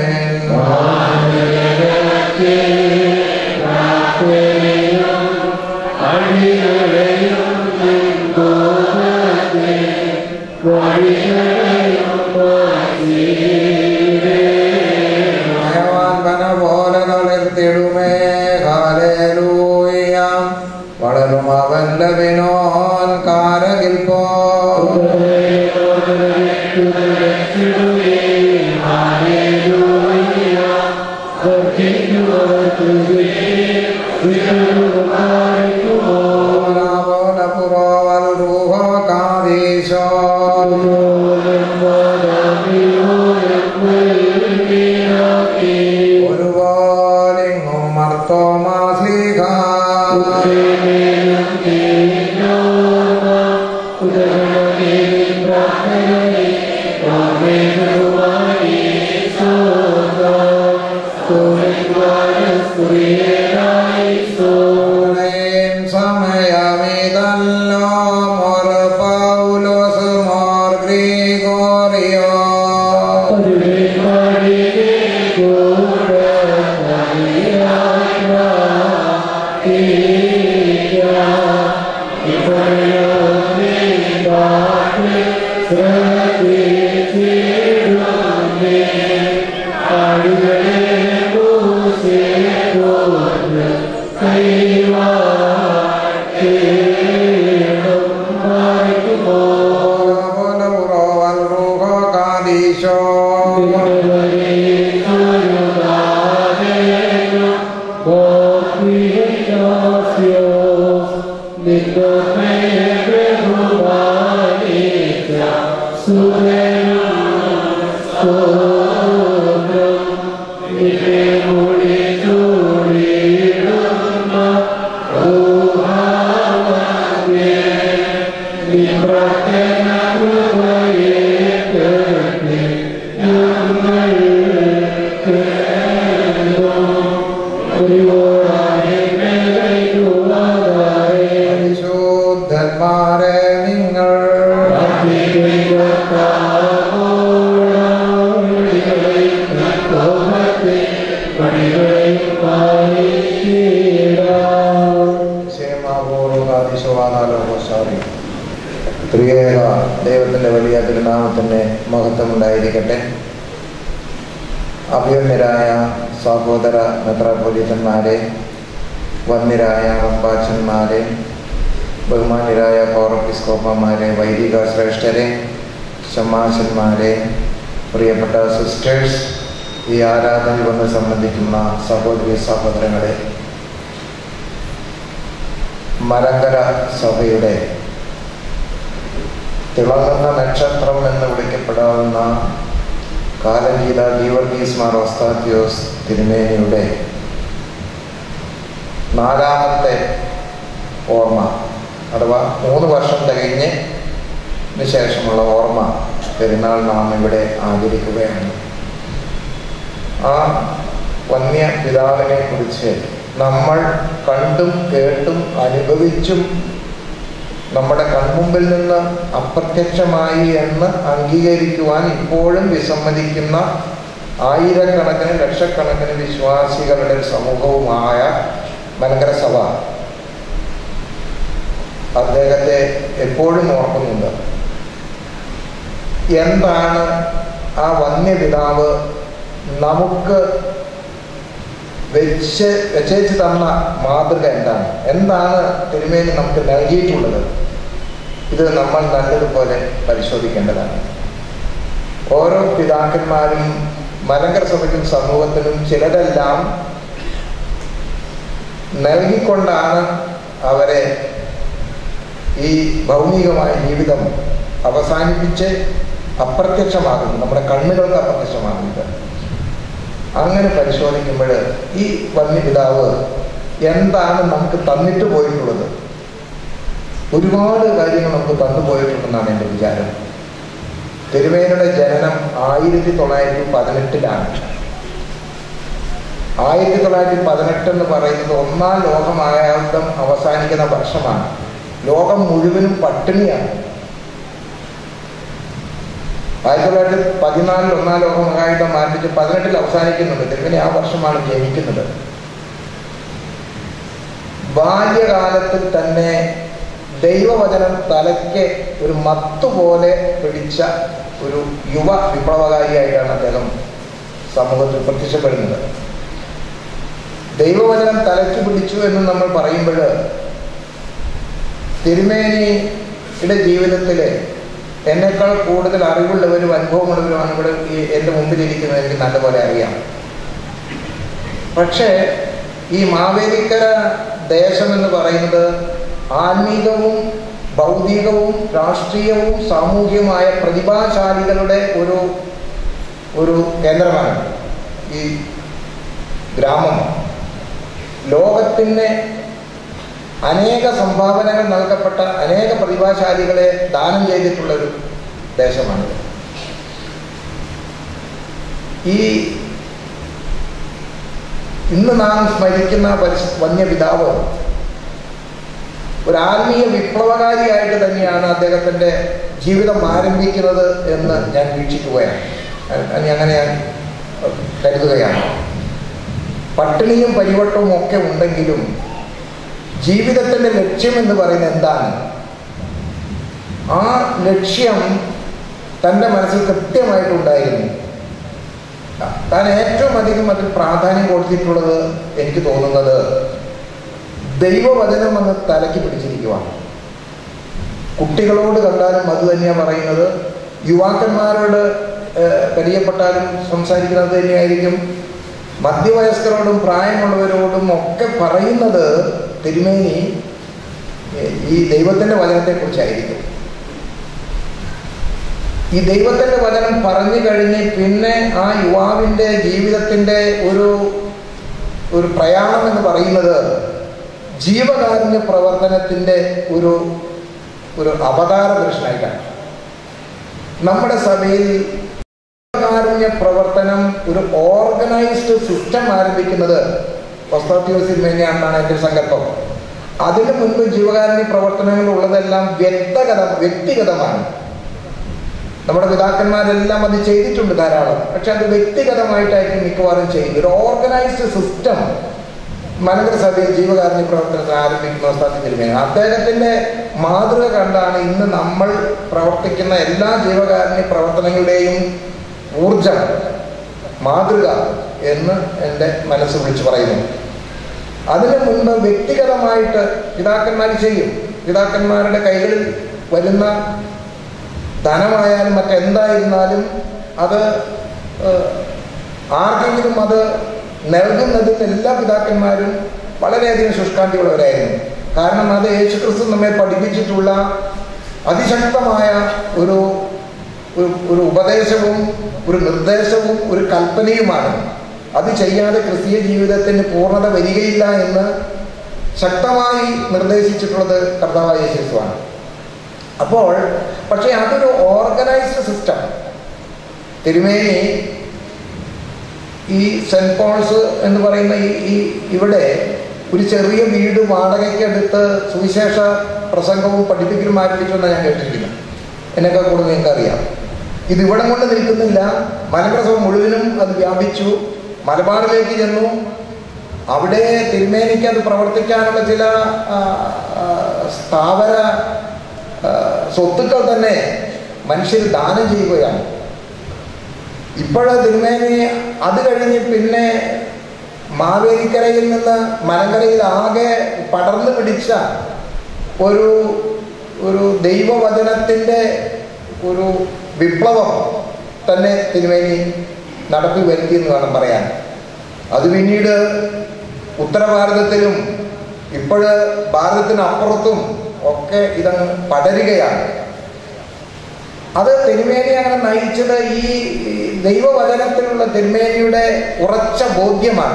ഭഗവാൻ പോലെ തളിർത്തിടുമേ ഹാലേലൂയ വളരും അവന്റെ വിനോൻ കാരകിൽ പോ
Hallelujah.
പരിശുദ്ധന്മാരെ നിങ്ങൾ ക്ഷേമാപൂർവ്വകാതിശോഭാലോകോശാരി ത്രിയേക ദൈവത്തിന്റെ വലിയ തിരുനാമത്തിന്റെ മഹത്വമുണ്ടായിരിക്കട്ടെ അഭിയന്യരായ സഹോദര മെത്രാപൊലിത്തന്മാരെ വന്യരായ റബ്ബാച്ചന്മാരെ ബഹുമാന്യരായ പൗറപ്പിസ്കോപ്പന്മാരെ വൈദിക ശ്രേഷ്ഠരെ ശമാശന്മാരെ പ്രിയപ്പെട്ട സിസ്റ്റേഴ്സ് ഈ ആരാധനയിൽ വന്ന് സംബന്ധിക്കുന്ന സഹോദരി സഹോദരങ്ങളെ മലങ്കര സഭയുടെ തിളങ്ങുന്ന നക്ഷത്രം എന്ന് വിളിക്കപ്പെടാവുന്ന കാലഗീത ഗീവർഗീസ് മാർ ഒസ്താത്യോസ് തിരുമേനിയുടെ നാലാമത്തെ ഓർമ്മ അഥവാ മൂന്ന് വർഷം തികഞ്ഞ് ശേഷമുള്ള ഓർമ്മ പെരുന്നാൾ നാം ഇവിടെ ആചരിക്കുകയാണ് ആ വന്യ പിതാവിനെ കുറിച്ച് നമ്മൾ കണ്ടും കേട്ടും അനുഭവിച്ചും നമ്മുടെ കൺമുമ്പിൽ നിന്ന് അപ്രത്യക്ഷമായി എന്ന് അംഗീകരിക്കുവാൻ ഇപ്പോഴും വിസമ്മതിക്കുന്ന ആയിരക്കണക്കിന് ലക്ഷക്കണക്കിന് വിശ്വാസികളുടെ ഒരു സമൂഹവുമായ മലങ്കര സഭ അദ്ദേഹത്തെ എപ്പോഴും ഓർക്കുന്നുണ്ട് എന്താണ് ആ വന്യപിതാവ് നമുക്ക് വെച്ച് വെച്ചേച്ച് തന്ന മാതൃക എന്താണ് എന്താണ് തിരുമേനി നമുക്ക് നൽകിയിട്ടുള്ളത് ഇത് നമ്മൾ നല്ലതുപോലെ പരിശോധിക്കേണ്ടതാണ് ഓരോ പിതാക്കന്മാരും മലങ്കര സഭയ്ക്കും സമൂഹത്തിനും ചിലരെല്ലാം നൽകിക്കൊണ്ടാണ് അവരെ ഈ ഭൗമികമായ ജീവിതം അവസാനിപ്പിച്ച് അപ്രത്യക്ഷമാകുന്നത് നമ്മുടെ കണ്ണുകൾക്ക് അപ്രത്യക്ഷമാകുന്നത് അങ്ങനെ പരിശോധിക്കുമ്പോൾ ഈ വന്യപിതാവ് എന്താണ് നമുക്ക് തന്നിട്ട് പോയിട്ടുള്ളത് ഒരുപാട് കാര്യങ്ങൾ നമുക്ക് തന്നു പോയിട്ടുണ്ടെന്നാണ് എൻ്റെ വിചാരം തിരുമേനയുടെ ജനനം ആയിരത്തി തൊള്ളായിരത്തി പതിനെട്ടിലാണ് ആയിരത്തി തൊള്ളായിരത്തി പതിനെട്ട് എന്ന് പറയുന്നത് ഒന്നാം ലോകമഹായുദ്ധം അവസാനിക്കുന്ന വർഷമാണ് ലോകം മുഴുവനും പട്ടിണിയാണ് ആയിരത്തി തൊള്ളായിരത്തി പതിനാലിൽ ഒന്നാം ലോക മഹായുദ്ധം ആരംഭിച്ച് പതിനെട്ടിൽ അവസാനിക്കുന്നുണ്ട് തിരുമേനി ആ വർഷമാണ് ജനിക്കുന്നത് ബാല്യകാലത്തിൽ തന്നെ ദൈവവചനം തലയ്ക്ക് ഒരു മത്തുപോലെ പിടിച്ച ഒരു യുവ വിപ്ലവകാരിയായിട്ടാണ് അദ്ദേഹം സമൂഹത്തിൽ പ്രത്യക്ഷപ്പെടുന്നത് ദൈവവചനം തലയ്ക്ക് പിടിച്ചു എന്ന് നമ്മൾ പറയുമ്പോൾ തിരുമേനിയുടെ ജീവിതത്തിൽ എന്നെക്കാൾ കൂടുതൽ അറിവുള്ളവരും അനുഭവമുള്ളവരുമാണ് ഇവിടെ ഈ എൻ്റെ മുമ്പിലിരിക്കുന്നത് എനിക്ക് നല്ലപോലെ അറിയാം പക്ഷേ ഈ മാവേലിക്കര ദേശം എന്ന് പറയുന്നത് ആത്മീകവും ഭൗതികവും രാഷ്ട്രീയവും സാമൂഹികവുമായ പ്രതിഭാശാലികളുടെ ഒരു ഒരു കേന്ദ്രമാണ് ഈ ഗ്രാമം ലോകത്തിന് അനേക സംഭാവനകൾ നൽകപ്പെട്ട അനേക പ്രതിഭാശാലികളെ ദാനം ചെയ്തിട്ടുള്ള ഒരു ദേശമാണിത് ഈ ഇന്ന് നാം സ്മരിക്കുന്ന പരിശു- വന്യപിതാവ് ഒരു ആത്മീയ വിപ്ലവകാരിയായിട്ട് തന്നെയാണ് അദ്ദേഹത്തിൻ്റെ ജീവിതം ആരംഭിക്കുന്നത് എന്ന് ഞാൻ വീക്ഷിക്കുകയാണ് അ- അങ്ങനെ ഞാൻ കരുതുകയാണ് പട്ടിണിയും പരിവട്ടവും ഒക്കെ ഉണ്ടെങ്കിലും ജീവിതത്തിൻ്റെ ലക്ഷ്യം എന്ന് പറയുന്നത് എന്താണ് ആ ലക്ഷ്യം തൻ്റെ മനസ്സിൽ കൃത്യമായിട്ടുണ്ടായിരുന്നു താൻ ഏറ്റവും അധികം അതിൽ പ്രാധാന്യം കൊടുത്തിട്ടുള്ളത് എനിക്ക് തോന്നുന്നത് ദൈവവചനം എന്ന് തലയ്ക്ക് പിടിച്ചിരിക്കുവാണ് കുട്ടികളോട് കണ്ടാലും അത് തന്നെയാണ് പറയുന്നത് യുവാക്കന്മാരോട് ഏഹ്, പരിചയപ്പെട്ടാലും സംസാരിക്കുന്നത് തന്നെയായിരിക്കും മധ്യവയസ്കരോടും പ്രായമുള്ളവരോടും ഒക്കെ പറയുന്നത് തിരുമേനി ഈ ദൈവത്തിൻ്റെ വചനത്തെക്കുറിച്ചായിരിക്കും ഈ ദൈവത്തിൻ്റെ വചനം പറഞ്ഞു കഴിഞ്ഞ് പിന്നെ ആ യുവാവിൻ്റെ ജീവിതത്തിൻ്റെ ഒരു ഒരു പ്രയാണം എന്ന് പറയുന്നത് ജീവകാരുണ്യ പ്രവർത്തനത്തിൻ്റെ ഒരു ഒരു അവതാര പുരുഷനായിട്ടാണ് നമ്മുടെ സഭയിൽ ജീവകാരുണ്യ പ്രവർത്തനം ഒരു ഓർഗനൈസ്ഡ് സിസ്റ്റം ആരംഭിക്കുന്നത് ഒസ്തോത്യോസിൽ മേനെയാണെന്നാണ് എൻ്റെ ഒരു സങ്കല്പം അതിനു മുൻപ് ജീവകാരുണ്യ പ്രവർത്തനങ്ങൾ ഉള്ളതെല്ലാം വ്യക്തഗത വ്യക്തിഗതമാണ് നമ്മുടെ പിതാക്കന്മാരെല്ലാം അത് ചെയ്തിട്ടുണ്ട് ധാരാളം പക്ഷെ അത് വ്യക്തിഗതമായിട്ടായിരിക്കും മിക്കവാറും ചെയ്യുന്നത് ഒരു ഓർഗനൈസ്ഡ് സിസ്റ്റം മലങ്കര സഭയിൽ ജീവകാരുണ്യ പ്രവർത്തനത്തിൽ ആരംഭിക്കുന്ന സ്ഥലത്തിരുമേന അദ്ദേഹത്തിന്റെ മാതൃക കണ്ടാണ് ഇന്ന് നമ്മൾ പ്രവർത്തിക്കുന്ന എല്ലാ ജീവകാരുണ്യ പ്രവർത്തനങ്ങളുടെയും ഊർജം മാതൃക എന്ന് എൻ്റെ മനസ്സ് വിളിച്ചു പറയുന്നു അതിനു മുൻപ് വ്യക്തിഗതമായിട്ട് പിതാക്കന്മാർ ചെയ്യും പിതാക്കന്മാരുടെ കൈകളിൽ വരുന്ന ധനമായാലും മറ്റെന്തായിരുന്നാലും അത് ഏഹ്, ആർക്കെങ്കിലും അത് നൽകുന്നതിൽ എല്ലാ പിതാക്കന്മാരും വളരെയധികം ശുഷ്കാന്തിയുള്ളവരായിരുന്നു കാരണം അത് യേശുക്രിസ്തു നമ്മെ പഠിപ്പിച്ചിട്ടുള്ള അതിശക്തമായ ഒരു ഒരു- ഒരു ഉപദേശവും ഒരു നിർദ്ദേശവും ഒരു കൽപ്പനയുമാണ് അത് ചെയ്യാതെ ക്രിസ്തീയ ജീവിതത്തിന് പൂർണ്ണത വരികയില്ല എന്ന് ശക്തമായി നിർദ്ദേശിച്ചിട്ടുള്ളത് കർത്താവായ യേശുവാണ് അപ്പോൾ പക്ഷേ അതൊരു ഓർഗനൈസ്ഡ് സിസ്റ്റം തിരുമേനി ഈ സെന്റ് പോൾസ് എന്ന് പറയുന്ന ഈ ഈ ഇവിടെ ഒരു ചെറിയ വീട് വാടകയ്ക്ക് എടുത്ത് സുവിശേഷ പ്രസംഗവും പഠിപ്പിക്കലും ആരംഭിച്ചുവെന്നാണ് ഞാൻ കേട്ടിരിക്കുന്നത് എന്നൊക്കെ കൂടുതൽ നിങ്ങൾക്ക് അറിയാം ഇത് ഇവിടെ കൊണ്ട് നിൽക്കുന്നില്ല മലപ്രസവം മുഴുവനും അത് വ്യാപിച്ചു മലബാറിലേക്ക് ചെന്നു അവിടെ തിരുമേനിക്ക് അത് പ്രവർത്തിക്കാനുള്ള ചില ആ, ആ, സ്ഥാവര ആ, സ്വത്തുക്കൾ തന്നെ മനുഷ്യർ ദാനം ചെയ്യുകയാണ് ഇപ്പോഴ് തിരുമേനി അത് കഴിഞ്ഞ് പിന്നെ മാവേലിക്കരയിൽ നിന്ന് മലങ്കരയിൽ ആകെ പടർന്നു പിടിച്ച ഒരു ഒരു ദൈവവചനത്തിൻ്റെ ഒരു വിപ്ലവം തന്നെ തിരുമേനി നടത്തി വരുത്തി എന്ന് വേണം പറയാൻ അത് പിന്നീട് ഉത്തരഭാരതത്തിലും ഇപ്പോഴ് ഭാരതത്തിനപ്പുറത്തും ഒക്കെ ഇതങ്ങ് പടരുകയാണ് അത് തിരുമേനി അങ്ങനെ നയിച്ചത് ഈ ഈ ദൈവവചനത്തിലുള്ള തിരുമേനിയുടെ ഉറച്ച ബോധ്യമാണ്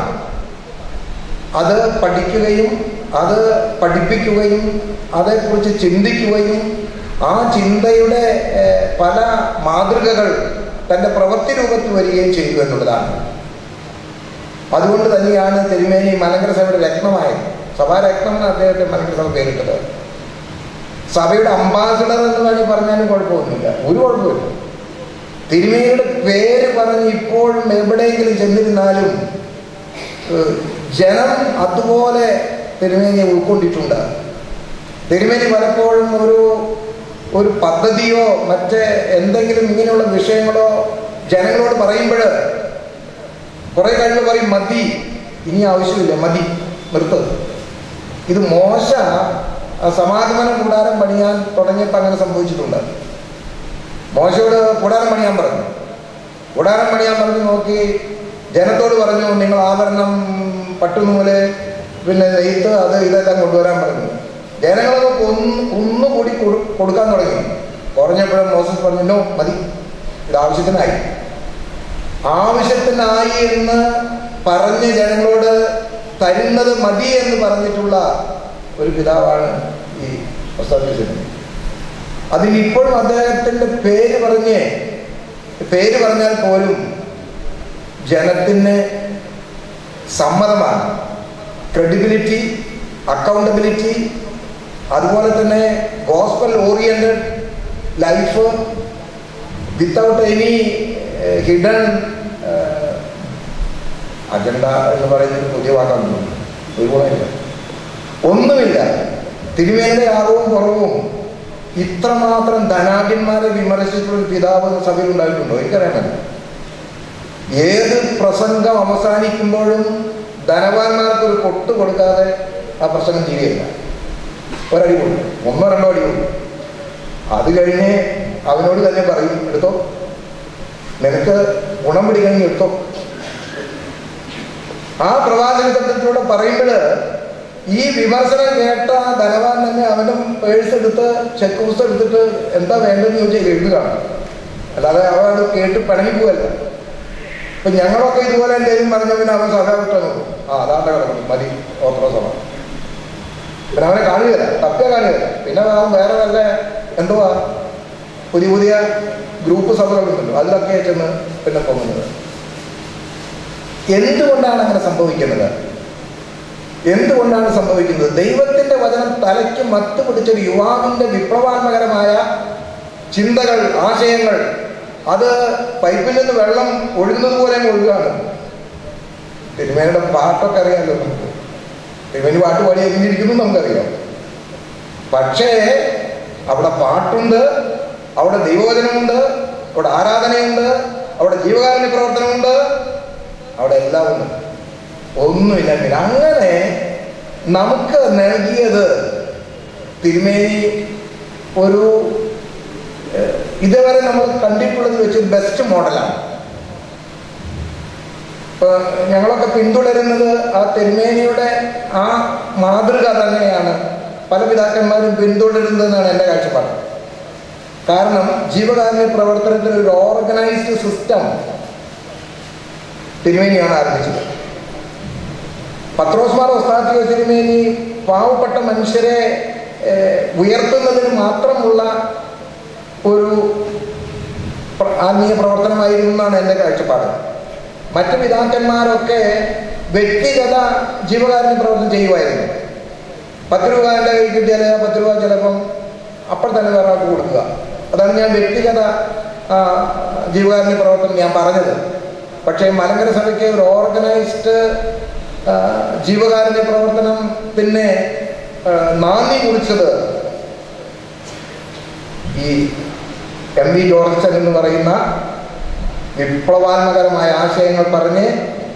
അത് പഠിക്കുകയും അത് പഠിപ്പിക്കുകയും അതേക്കുറിച്ച് ചിന്തിക്കുകയും ആ ചിന്തയുടെ ഏഹ്, പല മാതൃകകൾ തൻ്റെ പ്രവൃത്തി രൂപത്തിൽ വരികയും ചെയ്തു എന്നുള്ളതാണ് അതുകൊണ്ട് തന്നെയാണ് തിരുമേനി മലങ്കര സഭയുടെ രത്നമായത് സഭാരത്നം എന്ന് അദ്ദേഹത്തെ മലങ്കര സഭ പേരിട്ടത് സഭയുടെ അംബാസഡർ എന്ന് വേണമെങ്കിൽ പറഞ്ഞാലും കുഴപ്പമൊന്നുമില്ല ഒരു കുഴപ്പമില്ല തിരുമേനിയുടെ പേര് പറഞ്ഞ് ഇപ്പോഴും എവിടെയെങ്കിലും ചെന്നിരുന്നാലും ഏഹ്, ജനം അതുപോലെ തിരുമേനിയെ ഉൾക്കൊണ്ടിട്ടുണ്ട് തിരുമേനി പലപ്പോഴും ഒരു ഒരു പദ്ധതിയോ മറ്റേ എന്തെങ്കിലും ഇങ്ങനെയുള്ള വിഷയങ്ങളോ ജനങ്ങളോട് പറയുമ്പോൾ കുറെ കഴിയുമ്പോൾ പറയും മതി ഇനി ആവശ്യമില്ല മതി നിർത്ത് ഇത് മോശ ആ സമാഗമന കൂടാരം പണിയാൻ തുടങ്ങിയപ്പോൾ അങ്ങനെ സംഭവിച്ചിട്ടുണ്ട് മോശയോട് കൂടാരം പണിയാൻ പറഞ്ഞു കൂടാരം പണിയാൻ പറഞ്ഞു നോക്കി ജനത്തോട് പറഞ്ഞു നിങ്ങൾ ആഭരണം പട്ടുനൂല് പിന്നെ നെയ്ത്ത് അത് ഇതെല്ലാം കൊണ്ടുവരാൻ പറഞ്ഞു ജനങ്ങളത് കൊന്നു കുന്നുകൂടി കൊടു കൊടുക്കാൻ തുടങ്ങി കുറഞ്ഞപ്പോഴും മോസസ് പറഞ്ഞു നോ മതി ഇത് ആവശ്യത്തിനായി ആവശ്യത്തിനായി എന്ന് പറഞ്ഞ് ജനങ്ങളോട് തരുന്നത് മതി എന്ന് പറഞ്ഞിട്ടുള്ള ഒരു പിതാവാണ് ഈ ഒസ്താദ്യസിന് അതിൽ ഇപ്പോഴും അദ്ദേഹത്തിൻ്റെ പേര് പറഞ്ഞ് പേര് പറഞ്ഞാൽ പോലും ജനത്തിന് സമ്മതമാണ് ക്രെഡിബിലിറ്റി അക്കൗണ്ടബിലിറ്റി അതുപോലെ തന്നെ gospel oriented life without any hidden agenda എന്ന് പറയുന്നത് പുതിയ വാക്കാണ് ഒരു ഗുണമില്ല ഒന്നുമില്ല തിരുവേന്റെ ആകവും കുറവും ഇത്രമാത്രം ധനാഢ്യന്മാരെ വിമർശിച്ചിട്ടുള്ള ഒരു പിതാവ് സഭയിൽ ഉണ്ടായിട്ടുണ്ടോ എനിക്കറിയാമല്ലോ ഏത് പ്രസംഗം അവസാനിക്കുമ്പോഴും ധനവാന്മാർക്ക് ഒരു കൊട്ട് കൊടുക്കാതെ ആ പ്രസംഗം ചെയ്യുകയില്ല ഒരടി കൊടുക്കും ഒന്നോ രണ്ടോ അടി കൊടുക്കും അത് കഴിഞ്ഞ് അവനോട് തന്നെ പറയും എടുത്തോ നിനക്ക് ഗുണം പിടിക്കണമെങ്കിൽ എടുത്തോ ആ പ്രവാചകത്വത്തിലൂടെ പറയുമ്പോൾ ഈ വിമർശനം കേട്ട ധനവാൻ തന്നെ അവൻ്റെ പേഴ്സ് എടുത്ത് ചെക്ക് പുസ്തകം എടുത്തിട്ട് എന്താ വേണ്ടതെന്ന് ചോദിച്ചാൽ എഴുതുകയാണ് അല്ലാതെ അവൻ അത് കേട്ട് പിണങ്ങി പോവല്ല ഇപ്പൊ ഞങ്ങളൊക്കെ ഇതുപോലെ എന്തെങ്കിലും പറഞ്ഞ പിന്നെ അവൻ സഭ വിട്ടു ആ അതാണ്ട് കിടക്കുന്നു മതി ഓർത്തഡോക്സ് സഭ പിന്നെ അവനെ കാണുകയില്ല തപ്പിയ കാണുകയില്ല പിന്നെ അവൻ വേറെ വല്ല എന്തുവാ പുതിയ പുതിയ ഗ്രൂപ്പ് സഭകളുണ്ടല്ലോ അതിലൊക്കെ ചെന്ന് പിന്നെ പോകുന്നത് എന്തുകൊണ്ടാണ് അങ്ങനെ സംഭവിക്കുന്നത് എന്തുകൊണ്ടാണ് സംഭവിക്കുന്നത് ദൈവത്തിന്റെ വചനം തലയ്ക്ക് മത്ത് പിടിച്ചൊരു യുവാവിന്റെ വിപ്ലവാത്മകരമായ ചിന്തകൾ ആശയങ്ങൾ അത് പൈപ്പിൽ നിന്ന് വെള്ളം ഒഴുകുന്നത് പോലെ അങ്ങ് ഒഴുകുകയാണ് തിരുമേനിയുടെ പാട്ടൊക്കെ അറിയാമല്ലോ നമുക്ക് തിരുമേനി പാട്ട് പാടി എങ്ങനെയിരിക്കുന്നു നമുക്കറിയാം പക്ഷേ അവിടെ പാട്ടുണ്ട് അവിടെ ദൈവവചനമുണ്ട് അവിടെ ആരാധനയുണ്ട് അവിടെ ജീവകാരുണ്യ പ്രവർത്തനമുണ്ട് അവിടെ എല്ലാം ഉണ്ട് ഒന്നുമില്ലെങ്കിൽ അങ്ങനെ നമുക്ക് നൽകിയത് തിരുമേനി ഒരു ഏഹ്, ഇതുവരെ നമ്മൾ കണ്ടിട്ടുള്ളത് വെച്ച് ബെസ്റ്റ് മോഡലാണ് ഇപ്പൊ ഞങ്ങളൊക്കെ പിന്തുടരുന്നത് ആ തിരുമേനിയുടെ ആ മാതൃക തന്നെയാണ് പല പിതാക്കന്മാരും പിന്തുടരുന്നതെന്നാണ് എൻ്റെ കാഴ്ചപ്പാട് കാരണം ജീവകാരുണ്യ പ്രവർത്തനത്തിന് ഒരു ഓർഗനൈസ്ഡ് സിസ്റ്റം തിരുമേനിയാണ് ആരംഭിച്ചത് പത്രോസ്മാർ ഒസ്താത്തിയോ തിരുമേനി പാവപ്പെട്ട മനുഷ്യരെ ഏഹ്, ഉയർത്തുന്നതിന് മാത്രമുള്ള ഒരു പ്ര- ആത്മീയ പ്രവർത്തനമായിരുന്നു എന്നാണ് എൻ്റെ കാഴ്ചപ്പാട് മറ്റു പിതാക്കന്മാരൊക്കെ വ്യക്തിഗത ജീവകാരുണ്യ പ്രവർത്തനം ചെയ്യുമായിരുന്നു പത്ത് രൂപ എൻ്റെ കയ്യിൽ കിട്ടിയാൽ ആ പത്ത് രൂപ ചിലപ്പം അപ്പോൾ തന്നെ വേറെ ആൾക്ക് കൊടുക്കുക അതാണ് ഞാൻ വ്യക്തിഗത ആ, ജീവകാരുണ്യ പ്രവർത്തനം ഞാൻ പറഞ്ഞത് പക്ഷേ മലങ്കര സഭയ്ക്ക് ഒരു ഓർഗനൈസ്ഡ് ആ, ജീവകാരുണ്യ പ്രവർത്തനം പിന്നെ ആ, നാന്ദി കുറിച്ചത് ഈ എം വി ജോർജൻ എന്ന് പറയുന്ന വിപ്ലവാത്മകരമായ ആശയങ്ങൾ പറഞ്ഞ്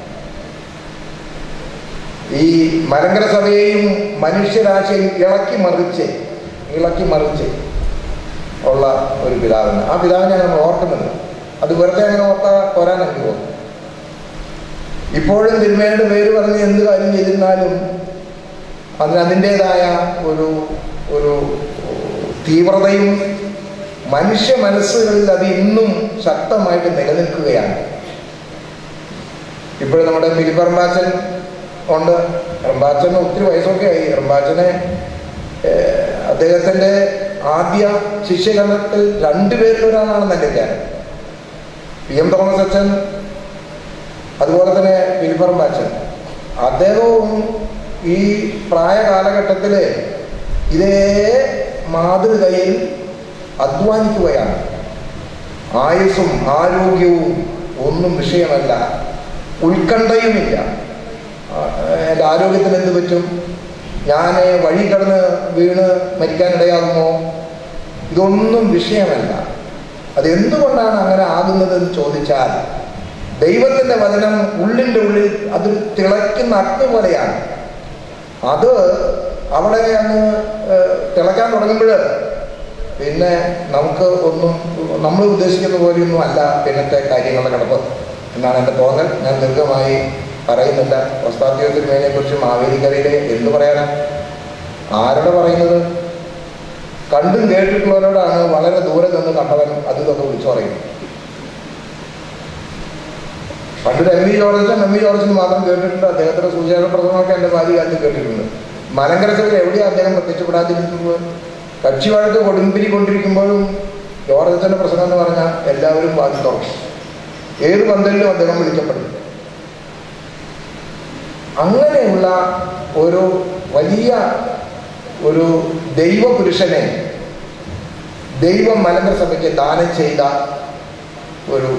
ഈ മലങ്കര സഭയെയും മനുഷ്യരാശയും ഇളക്കി മറിച്ച് ഇളക്കി മറിച്ച് ഉള്ള ഒരു പിതാവിന് ആ പിതാവിനെ നമ്മൾ ഓർക്കുന്നുണ്ട് അത് വെറുതെ അങ്ങനെ ഓർത്താ പോരാൻ എനിക്ക് തോന്നുന്നു ഇപ്പോഴും തിരുമേനിയുടെ പേര് പറഞ്ഞ് എന്ത് കാര്യം ചെയ്തിരുന്നാലും അതിന് അതിൻ്റെതായ ഒരു ഒരു തീവ്രതയും മനുഷ്യ മനസ്സുകളിൽ അത് ഇന്നും ശക്തമായിട്ട് നിലനിൽക്കുകയാണ് ഇപ്പോഴും നമ്മുടെ ഫിലിപ്പറമ്പാച്ചൻ ഉണ്ട് റമ്പാച്ചന് ഒത്തിരി വയസ്സൊക്കെ ആയി റമ്പാച്ചനെ ഏഹ്, അദ്ദേഹത്തിന്റെ ആദ്യ ശിഷ്യഗണത്തിൽ രണ്ടുപേരിൽ ഒരാളാണെന്ന് എൻ്റെ വിചാരം പി എം തോമസ് അച്ഛൻ അതുപോലെ തന്നെ ഫിലിപ്പറമ്പാച്ചൻ അദ്ദേഹവും ഈ പ്രായ കാലഘട്ടത്തിൽ ഇതേ മാതൃകയിൽ അധ്വാനിക്കുകയാണ് ആയുസ്സും ആരോഗ്യവും ഒന്നും വിഷയമല്ല ഉത്കണ്ഠയുമില്ല ആ, എൻ്റെ ആരോഗ്യത്തിന് എന്ത് പറ്റും ഞാൻ വഴി കടന്ന് വീണ് മരിക്കാനിടയാകുമോ ഇതൊന്നും വിഷയമല്ല അതെന്തുകൊണ്ടാണ് അങ്ങനെ ആകുന്നതെന്ന് ചോദിച്ചാൽ ദൈവത്തിൻ്റെ വചനം ഉള്ളിൻ്റെ ഉള്ളിൽ അത് തിളയ്ക്കുന്ന അഗ്നി പോലെയാണ് അത് അവിടെ അങ്ങ് ഏഹ്, തിളയ്ക്കാൻ തുടങ്ങുമ്പോൾ പിന്നെ നമുക്ക് ഒന്നും നമ്മൾ ഉദ്ദേശിക്കുന്ന പോലെയൊന്നും അല്ല പിന്നത്തെ കാര്യങ്ങളുടെ കിടപ്പ് എന്നാണ് എൻ്റെ തോന്നൽ ഞാൻ ദീർഘമായി പറയുന്നില്ല വസ്താദ്യോതിനെ കുറിച്ച് മാവേലിക്കരയിലെ എന്ത് പറയാനാ ആരോടെ പറയുന്നത് കണ്ടും കേട്ടിട്ടുള്ളവരോടാണ് വളരെ ദൂരെ നിന്ന് കണ്ടവൻ അത് ഇതൊക്കെ വിളിച്ചു പറയുന്നത് പണ്ട് എം വി ജോർജൻ എം വി ജോർജിന് മാത്രം കേട്ടിട്ടുണ്ട് അദ്ദേഹത്തിന്റെ സുവിശേഷ പ്രസംഗമൊക്കെ എൻ്റെ ഭാര്യ കാലത്ത് കേട്ടിട്ടുണ്ട് മലങ്കര സഭയിൽ എവിടെയാണ് അദ്ദേഹം പ്രത്യക്ഷപ്പെടാതിരിക്കുന്നത് കക്ഷി വഴക്ക് കൊടുമ്പിരി കൊണ്ടിരിക്കുമ്പോഴും ജോർജന്റെ പ്രസംഗം എന്ന് പറഞ്ഞാൽ എല്ലാവരും വാതി തുറക്കും ഏത് പന്തലിലും അദ്ദേഹം വിളിക്കപ്പെടും അങ്ങനെയുള്ള ഒരു വലിയ ഒരു ദൈവപുരുഷനെ ദൈവം മലങ്കര സഭയ്ക്ക് ദാനം ചെയ്ത ഒരു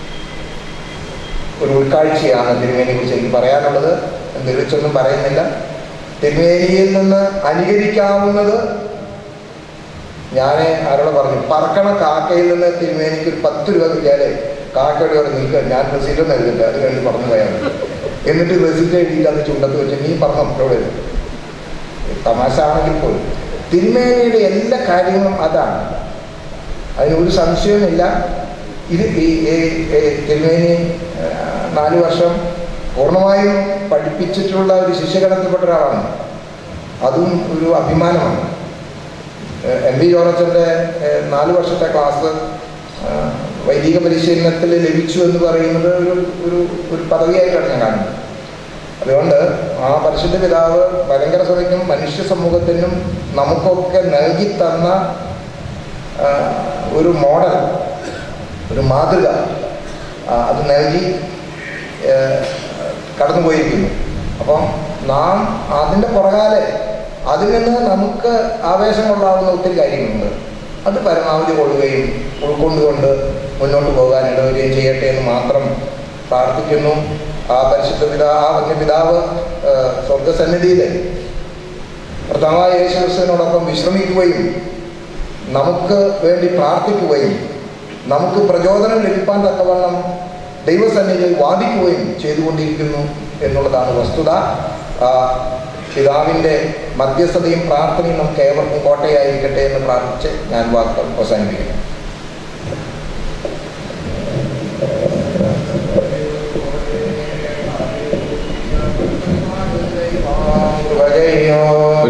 ഒരു ഉൾക്കാഴ്ചയാണ് തിരുമേനിയെ കുറിച്ച് എനിക്ക് പറയാനുള്ളത് നിറിച്ചൊന്നും പറയുന്നില്ല തിരുമേനിയിൽ നിന്ന് അനുകരിക്കാവുന്നത് ഞാൻ ആരോട് പറഞ്ഞു പറക്കണ കാക്കയിൽ നിന്ന് തിരുമേനിക്ക് ഒരു പത്ത് രൂപ കിട്ടിയാലേ കാക്കയുടെ അവിടെ നിൽക്കുക ഞാൻ റെസീറ്റ് ഒന്നും എഴുതില്ല അത് കഴിഞ്ഞ് പറഞ്ഞു പോയാൽ മതി. എന്നിട്ട് റെസീറ്റ് എഴുതിയിട്ട് അത് ചുണ്ടത്ത് വെച്ച് നീ പറഞ്ഞു അവിടെ തമാശ ആണെങ്കിൽ പോലും തിരുമേനിയുടെ എല്ലാ കാര്യങ്ങളും അതാണ് അതിനൊരു സംശയവുമില്ല ഇത് ഈ ഈ- ഈ തിരുമേനി ആ, നാല് വർഷം പൂർണ്ണമായും പഠിപ്പിച്ചിട്ടുള്ള ഒരു ശിഷ്യഗണത്തിൽപ്പെട്ട ഒരാളാണ് അതും ഒരു അഭിമാനമാണ് ഏഹ് എം വി ജോർജൻ്റെ ഏഹ് നാല് വർഷത്തെ ക്ലാസ് ആഹ് വൈദിക പരിശീലനത്തിൽ ലഭിച്ചു എന്ന് പറയുന്നത് ഒരു ഒരു ഒരു പദവിയായിട്ടാണ് ഞാൻ കാണുന്നത് അതുകൊണ്ട് ആ പരിശുദ്ധ പിതാവ് ഭയങ്കര സഭയ്ക്കും മനുഷ്യ സമൂഹത്തിനും നമുക്കൊക്കെ നൽകി തന്ന ആഹ് ഒരു മോഡൽ ഒരു മാതൃക ആ, അത് നൽകി ഏഹ്, കടന്നുപോയിരിക്കുന്നു അപ്പം നാം അതിൻ്റെ പുറകാലെ അതിൽ നിന്ന് നമുക്ക് ആവേശം കൊള്ളാവുന്ന ഒത്തിരി കാര്യങ്ങളുണ്ട് അത് പരമാവധി കൊള്ളുകയും ഉൾക്കൊണ്ടുകൊണ്ട് മുന്നോട്ട് പോകാൻ ഇടവരികയും ചെയ്യട്ടെ എന്ന് മാത്രം പ്രാർത്ഥിക്കുന്നു ആ പരിശുദ്ധ പിതാ ആ വന്യപിതാവ് ഏഹ്, സ്വർഗസന്നിധിയിൽ പ്രഥമമായ യേശുക്രിസ്തുവിനോടൊപ്പം വിശ്രമിക്കുകയും നമുക്ക് വേണ്ടി പ്രാർത്ഥിക്കുകയും നമുക്ക് പ്രചോദനം ലഭിക്കാൻ തക്കവണ്ണം ദൈവസന്നിധിയിൽ വാദിക്കുകയും ചെയ്തുകൊണ്ടിരിക്കുന്നു എന്നുള്ളതാണ് വസ്തുത ആ, പിതാവിൻ്റെ മധ്യസ്ഥതയും പ്രാർത്ഥനയും നമുക്ക് ഏവർക്കും കോട്ടയായിരിക്കട്ടെ എന്ന് പ്രാർത്ഥിച്ച് ഞാൻ വാക്കുകൾ അവസാനിപ്പിക്കുന്നു കൃപ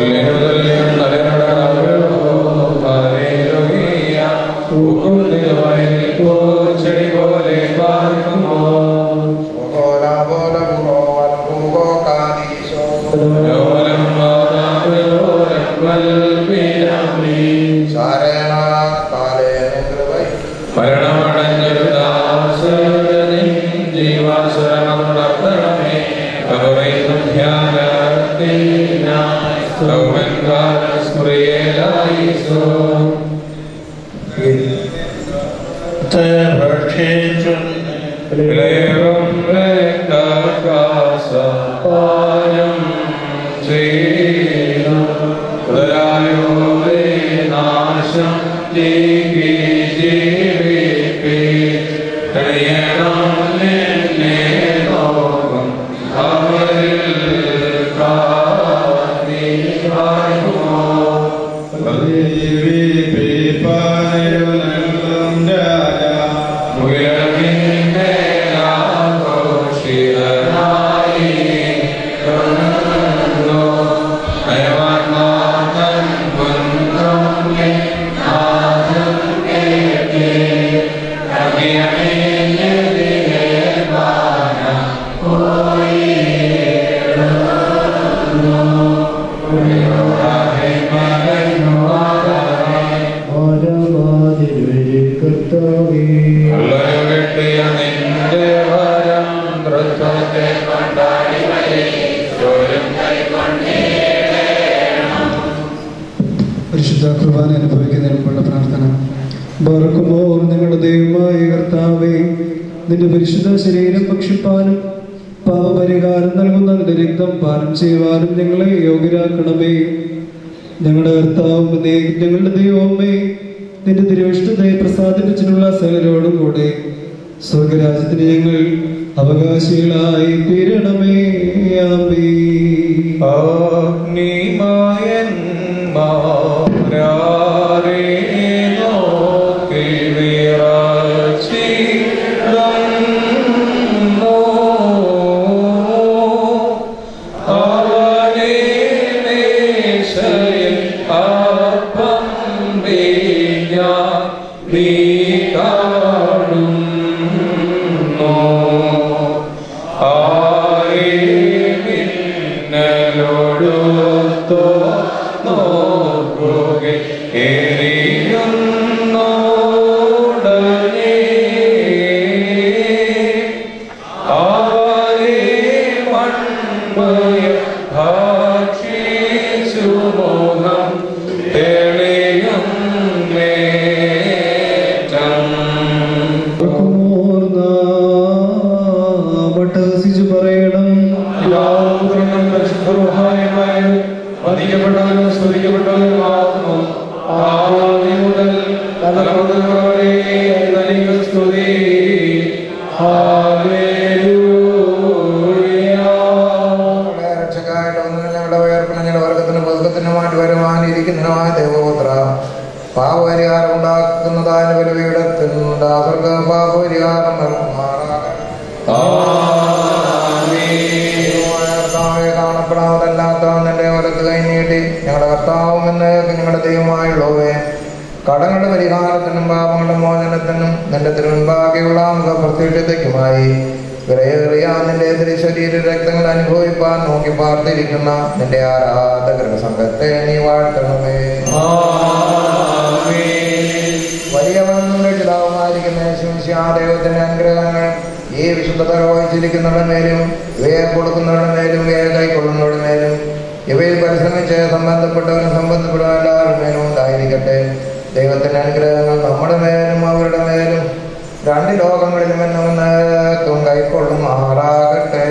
മരണമടഞ്ഞൊരു ദാസരനിൻ ജീവാസുരം നടത്തണമേ കവറൈന്നും ധ്യാനത്തിനായി സൗമൻകാല സ്മൃയേലായിസോ ഇളയവും രക്തകാസപാനം ചെയ്തു ഉദരായോടെ നാശം നീക്കി ജീവിപ്പി കഴിയണം എന്നെ നോക്കും അവരിൽ കാത്തിരിക്കുമോ വെട്ടിയ നിന്റെ വരം നൃത്തത്തെ കൊണ്ടാടി
പരിശുദ്ധ കുർബാന അനുഭവിക്കുന്നതിനുള്ള പ്രാർത്ഥന ബർക്കുമോർ നിങ്ങളുടെ ദൈവമായ കർത്താവേ നിന്റെ പരിശുദ്ധ ശരീരം ഭക്ഷിപ്പാനും പാപപരിഹാരം നൽകുന്ന നിന്റെ രക്തം പാനം ചെയ്യുവാനും ഞങ്ങളെ യോഗ്യരാക്കണമേ ഞങ്ങളുടെ കർത്താവും ദേ- ഞങ്ങളുടെ ദൈവമേ നിന്റെ തിരുവിഷ്ടതയെ പ്രസാദിപ്പിച്ചിട്ടുള്ള സകലരോടും കൂടെ സ്വർഗരാജ്യത്തിന് ഞങ്ങൾ അവകാശികളായി തീരണമേ ആമേ
അഗ്നിമായൻ മാരാരേ നോക്കി വിറച്ചിടുന്നു. അവനെ മേശയിൽ അപ്പം വീഞ്ഞാൻ നീ കാണുന്നു ആരിന്നലോടുത്തോ നോക്കുകെ എറിയുന്നോടനെ ആരെ മൺമയ ഭാക്ഷിച്ചു മോഹം തെളിയും മേറ്റം
മട്ടഹസിച്ചു പറയണം
പിതാവുപുത്രനും പരിശുദ്ധരുഹായുമായും വധിക്കപ്പെട്ടവനും സ്തുതിക്കപ്പെട്ടവനുമാകുന്നു ആദ്യം മുതൽ തലമുറ വരെ നൽകിയ സ്തുതി ഹാലേലൂയ
രക്ഷകായിട്ട് വന്ന് ഞങ്ങളുടെ ഉയർപ്പിന് ഞങ്ങളുടെ വർഗത്തിനും പുസ്തകത്തിനുമായിട്ട് വരുവാനിരിക്കുന്നതിനുമായ ദേവപുത്ര പാപപരിഹാരം ഉണ്ടാക്കുന്നതായ പരിവിടത്തിൽ ദാസർക്ക് പാപപരിഹാരം നൽകുമാറാകട്ടെ
ആമേൻ
കർത്താവെ കാണപ്പെടാതല്ലാത്തവൻ നിന്റെ വലത്ത് കൈ നീട്ടി കർത്താവും എന്ന് നിങ്ങളുടെ ദൈവമായുള്ളവേ കടങ്ങളുടെ പരിഹാരത്തിനും പാപങ്ങളുടെ മോചനത്തിനും നിന്റെ തിരുമുൻപാകെയുള്ള മുഖപ്രത്യക്ഷതയ്ക്കുമായി വിലയേറിയ നിന്റെ എതിരെ ശരീര രക്തങ്ങൾ അനുഭവിപ്പാൻ നോക്കി പാർത്തിരിക്കുന്ന നിന്റെ ആരാധകരുടെ സംഘത്തെ നീ വാഴ്ത്തണമേ വലിയവനും രക്ഷിതാവുമായിരിക്കുന്ന ശിംശാ ദൈവത്തിന്റെ അനുഗ്രഹങ്ങൾ ഈ വിശുദ്ധത വഹിച്ചിരിക്കുന്നവരുടെ മേലും ഇവയെ കൊടുക്കുന്നവരുടെ മേലും ഇവയെ കൈക്കൊള്ളുന്നവരുടെ മേലും ഇവയിൽ പരിശ്രമിച്ച് സംബന്ധപ്പെട്ടവരും സംബന്ധപ്പെടുന്ന എല്ലാവരുടെ മേലും ഉണ്ടായിരിക്കട്ടെ ദൈവത്തിന്റെ അനുഗ്രഹങ്ങൾ നമ്മുടെ മേലും അവരുടെ മേലും രണ്ട് ലോകങ്ങളിലും എന്നും കൈക്കൊള്ളുമാറാകട്ടെ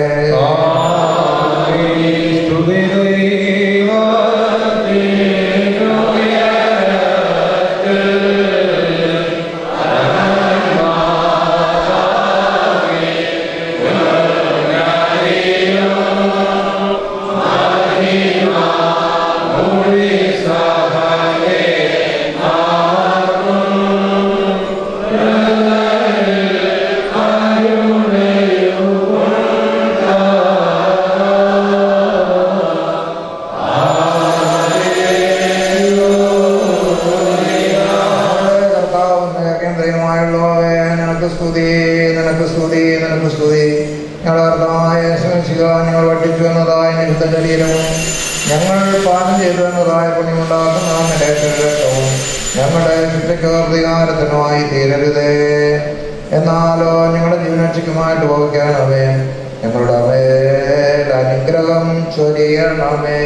കർത്താവുമായുള്ളവേ നിനക്ക് സ്തുതി നിനക്ക് സ്തുതി നിനക്ക് സ്തുതി ഞങ്ങളുടെ കർത്താവായ ശിവ ഞങ്ങൾ വട്ടിച്ചു എന്നതായ നിരുദ്ധ ശരീരവും ഞങ്ങൾ പാനം ചെയ്തു എന്നതായ പുണ്യമുണ്ടാക്കുന്ന നിന്റെ രക്തവും ഞങ്ങളുടെ ശിക്ഷയ്ക്ക് പ്രതികാരത്തിനുമായി തീരരുതേ എന്നാലോ ഞങ്ങളുടെ ജീവനക്ഷയ്ക്കുമായിട്ട് പോകണമേ ഞങ്ങളുടെ മേൽ അനുഗ്രഹം ചൊരിയണമേ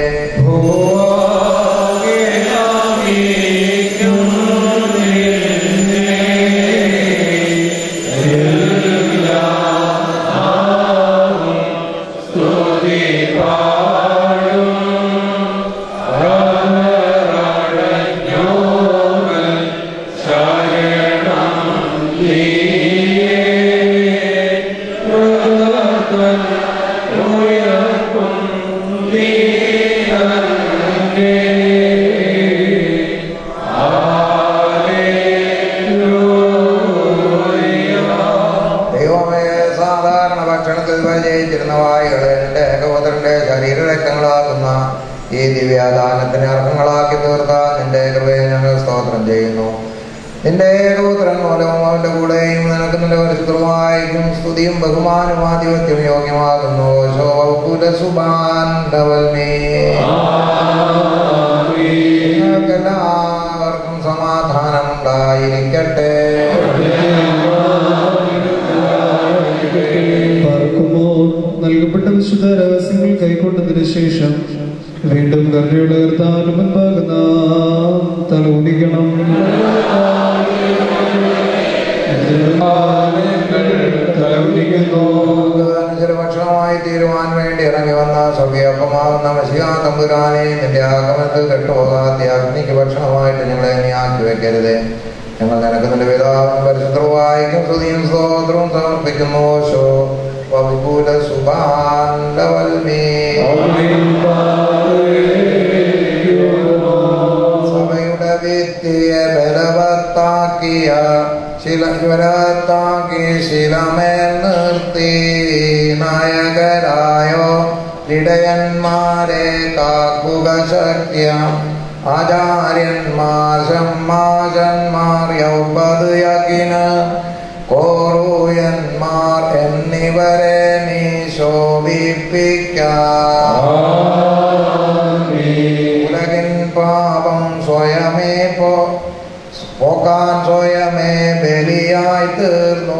ദൈവമേ സാധാരണ ഭക്ഷണത്തിൽ പരിചയിച്ചിരുന്ന വായുകളെ നിന്റെ ഏകപുത്രന്റെ ശരീരരക്തങ്ങളാകുന്ന ഈ ദിവ്യാദാനത്തിന് അർഹങ്ങളാക്കി തീർത്ത നിന്റെ കൃപയെ ഞങ്ങൾ സ്തോത്രം ചെയ്യുന്നു നിന്റെ ഏകപുത്രൻ മൂലവും അവന്റെ കൂടെയും നിനക്ക് നിന്റെ പരിശുദ്ധമായും സ്തുതിയും ബഹുമാനവും ആധിപത്യം യോഗ്യമാകുന്നു എല്ലാവർക്കും സമാധാനമുണ്ടായിരിക്കട്ടെ
പാർക്കുമോ നൽകപ്പെട്ട വിശുദ്ധ രഹസ്യങ്ങൾ കൈക്കൊണ്ടതിന് ശേഷം വീണ്ടും കരുണയുടെ കർത്താവിന് മുൻപാകെ നാം തല ഉടിക്കണം
ഭക്ഷണമായി തീരുവാൻ വേണ്ടി ഇറങ്ങി വന്ന സ്വർഗീയപ്പമാകുന്ന മഷികാ തമ്പുരാനെ നിന്റെ ആഗമനത്തിൽ കെട്ടുപോകാത്ത അഗ്നിക്ക് ഭക്ഷണമായിട്ട് ഞങ്ങളെ നീ ആക്കി വെക്കരുത് ഞങ്ങൾ നിനക്ക് നിന്റെ പിതാവും പരിശുദ്ധവായിക്കും സ്തുതിയും സ്തോത്രവും സമർപ്പിക്കുന്നു ശോ വകുല സുബാൻഡവൽമേ സഭയുടെ ഭിത്തിയെ ബലവത്താക്കിയ ശില ബലവത്താക്കി ശിലമേൽ നിർത്തി നായകരായോ ഇടയന്മാരെ കാക്കുക ശക്യം ആചാര്യന്മാർ ഷമ്മാശന്മാർ യൗപതയകിന് കോറൂയന്മാർ എന്നിവരെ നീ ശോഭിപ്പിക്കാം ഉലകിൻ പാപം സ്വയമേ പോ പോക്കാൻ സ്വയമേ ബലിയായി തീർന്നു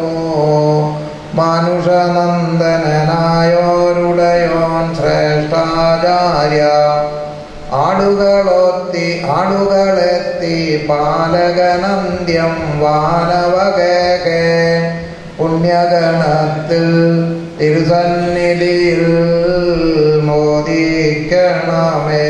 മനുഷ്യനന്ദനായോരുടയോൻ ശ്രേഷ്ഠാചാര്യ ആടുകളൊത്തി ആടുകളെത്തി പാലകനന്ത്യം വാനവകേകെ പുണ്യഗണത്തിൽ തിരുസന്നിധിയിൽ മോദിക്കണമേ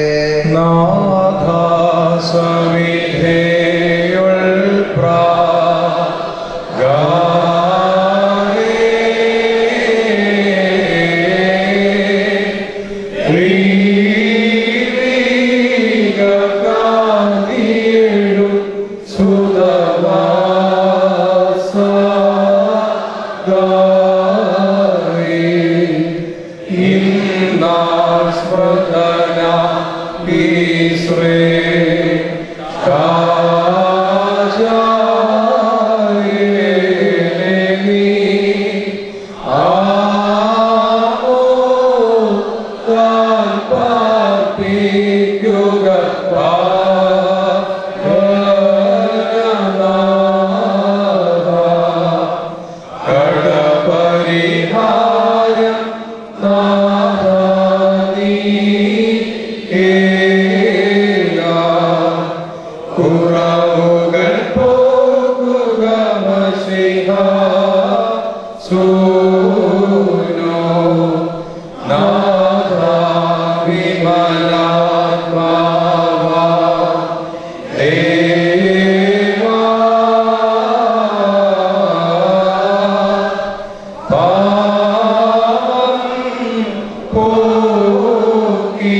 സ്മൃതന കുറവുകൾ പോകുക മഷിഹ സൂനോ നാഥ വിമലാത്മാവാ ദേവാ പാപം പോക്കി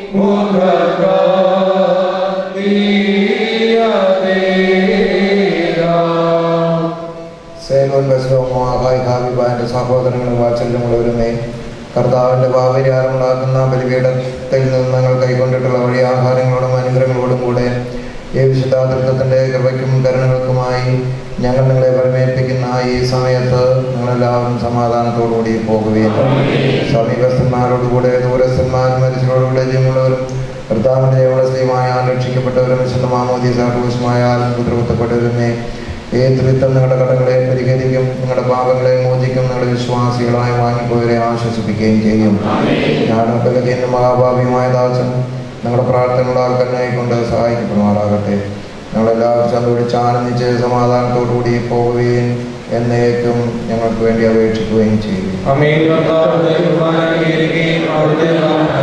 മുഖകാത്തിയതേരാ
സേവൻ ബസ്ലോമോ ആഹായ് ഹാബിബാന്റെ സഹോദരങ്ങളും വാത്സല്യമുള്ളവരുമേ കർത്താവിന്റെ പാപരിഹാരമുണ്ടാക്കുന്ന ബലിപീഠത്തിൽ നിന്ന് ഞങ്ങൾ കൈക്കൊണ്ടിട്ടുള്ള വഴി ആഹാരങ്ങളോടും അനുഗ്രഹങ്ങളോടും കൂടെ ഈ വിശുദ്ധാതൃത്വത്തിന്റെ കൃപയ്ക്കും കരുണകൾക്കുമായി ഞങ്ങൾ നിങ്ങളെ പരമേൽപ്പിക്കുന്ന ഈ സമയത്ത് നിങ്ങളെല്ലാവരും സമാധാനത്തോടുകൂടി പോകുകയും സമീപസ്ഥന്മാരോടുകൂടെ ദൂരസ്ഥന്മാർ മരിച്ചവരോടുകൂടെ ജീവനുള്ളവരും കർത്താവിന്റെ ജൈവസ്ലിയുമായാൽ രക്ഷിക്കപ്പെട്ടവരും വിശുദ്ധ മാമോദീസാഘോഷമായാൽ പുത്രപുത്തപ്പെട്ടവരുമേ ഈ ത്രിത്വം നിങ്ങളുടെ കടങ്ങളെ പരിഹരിക്കും നിങ്ങളുടെ പാപങ്ങളെ മോചിക്കും നിങ്ങളുടെ വിശ്വാസികളായി വാങ്ങിപ്പോയവരെ ആശ്വസിപ്പിക്കുകയും ചെയ്യും ഞാനൊക്കെ മഹാഭാവിയുമായ ദാസൻ നിങ്ങളുടെ പ്രാർത്ഥനയുടെ ആൾക്കാരനായിക്കൊണ്ട് സഹായിക്കപ്പെടുമാറാകട്ടെ ഞങ്ങളെല്ലാവരും സന്തോഷിച്ച് ആനന്ദിച്ച് സമാധാനത്തോടുകൂടി പോവുകയും എന്നേക്കും ഞങ്ങൾക്ക് വേണ്ടി അപേക്ഷിക്കുകയും ചെയ്യും
അമീൻ കർത്താവിന്റെ കുർബാന അംഗീകരിക്കുകയും അവിടുത്തെ നാമം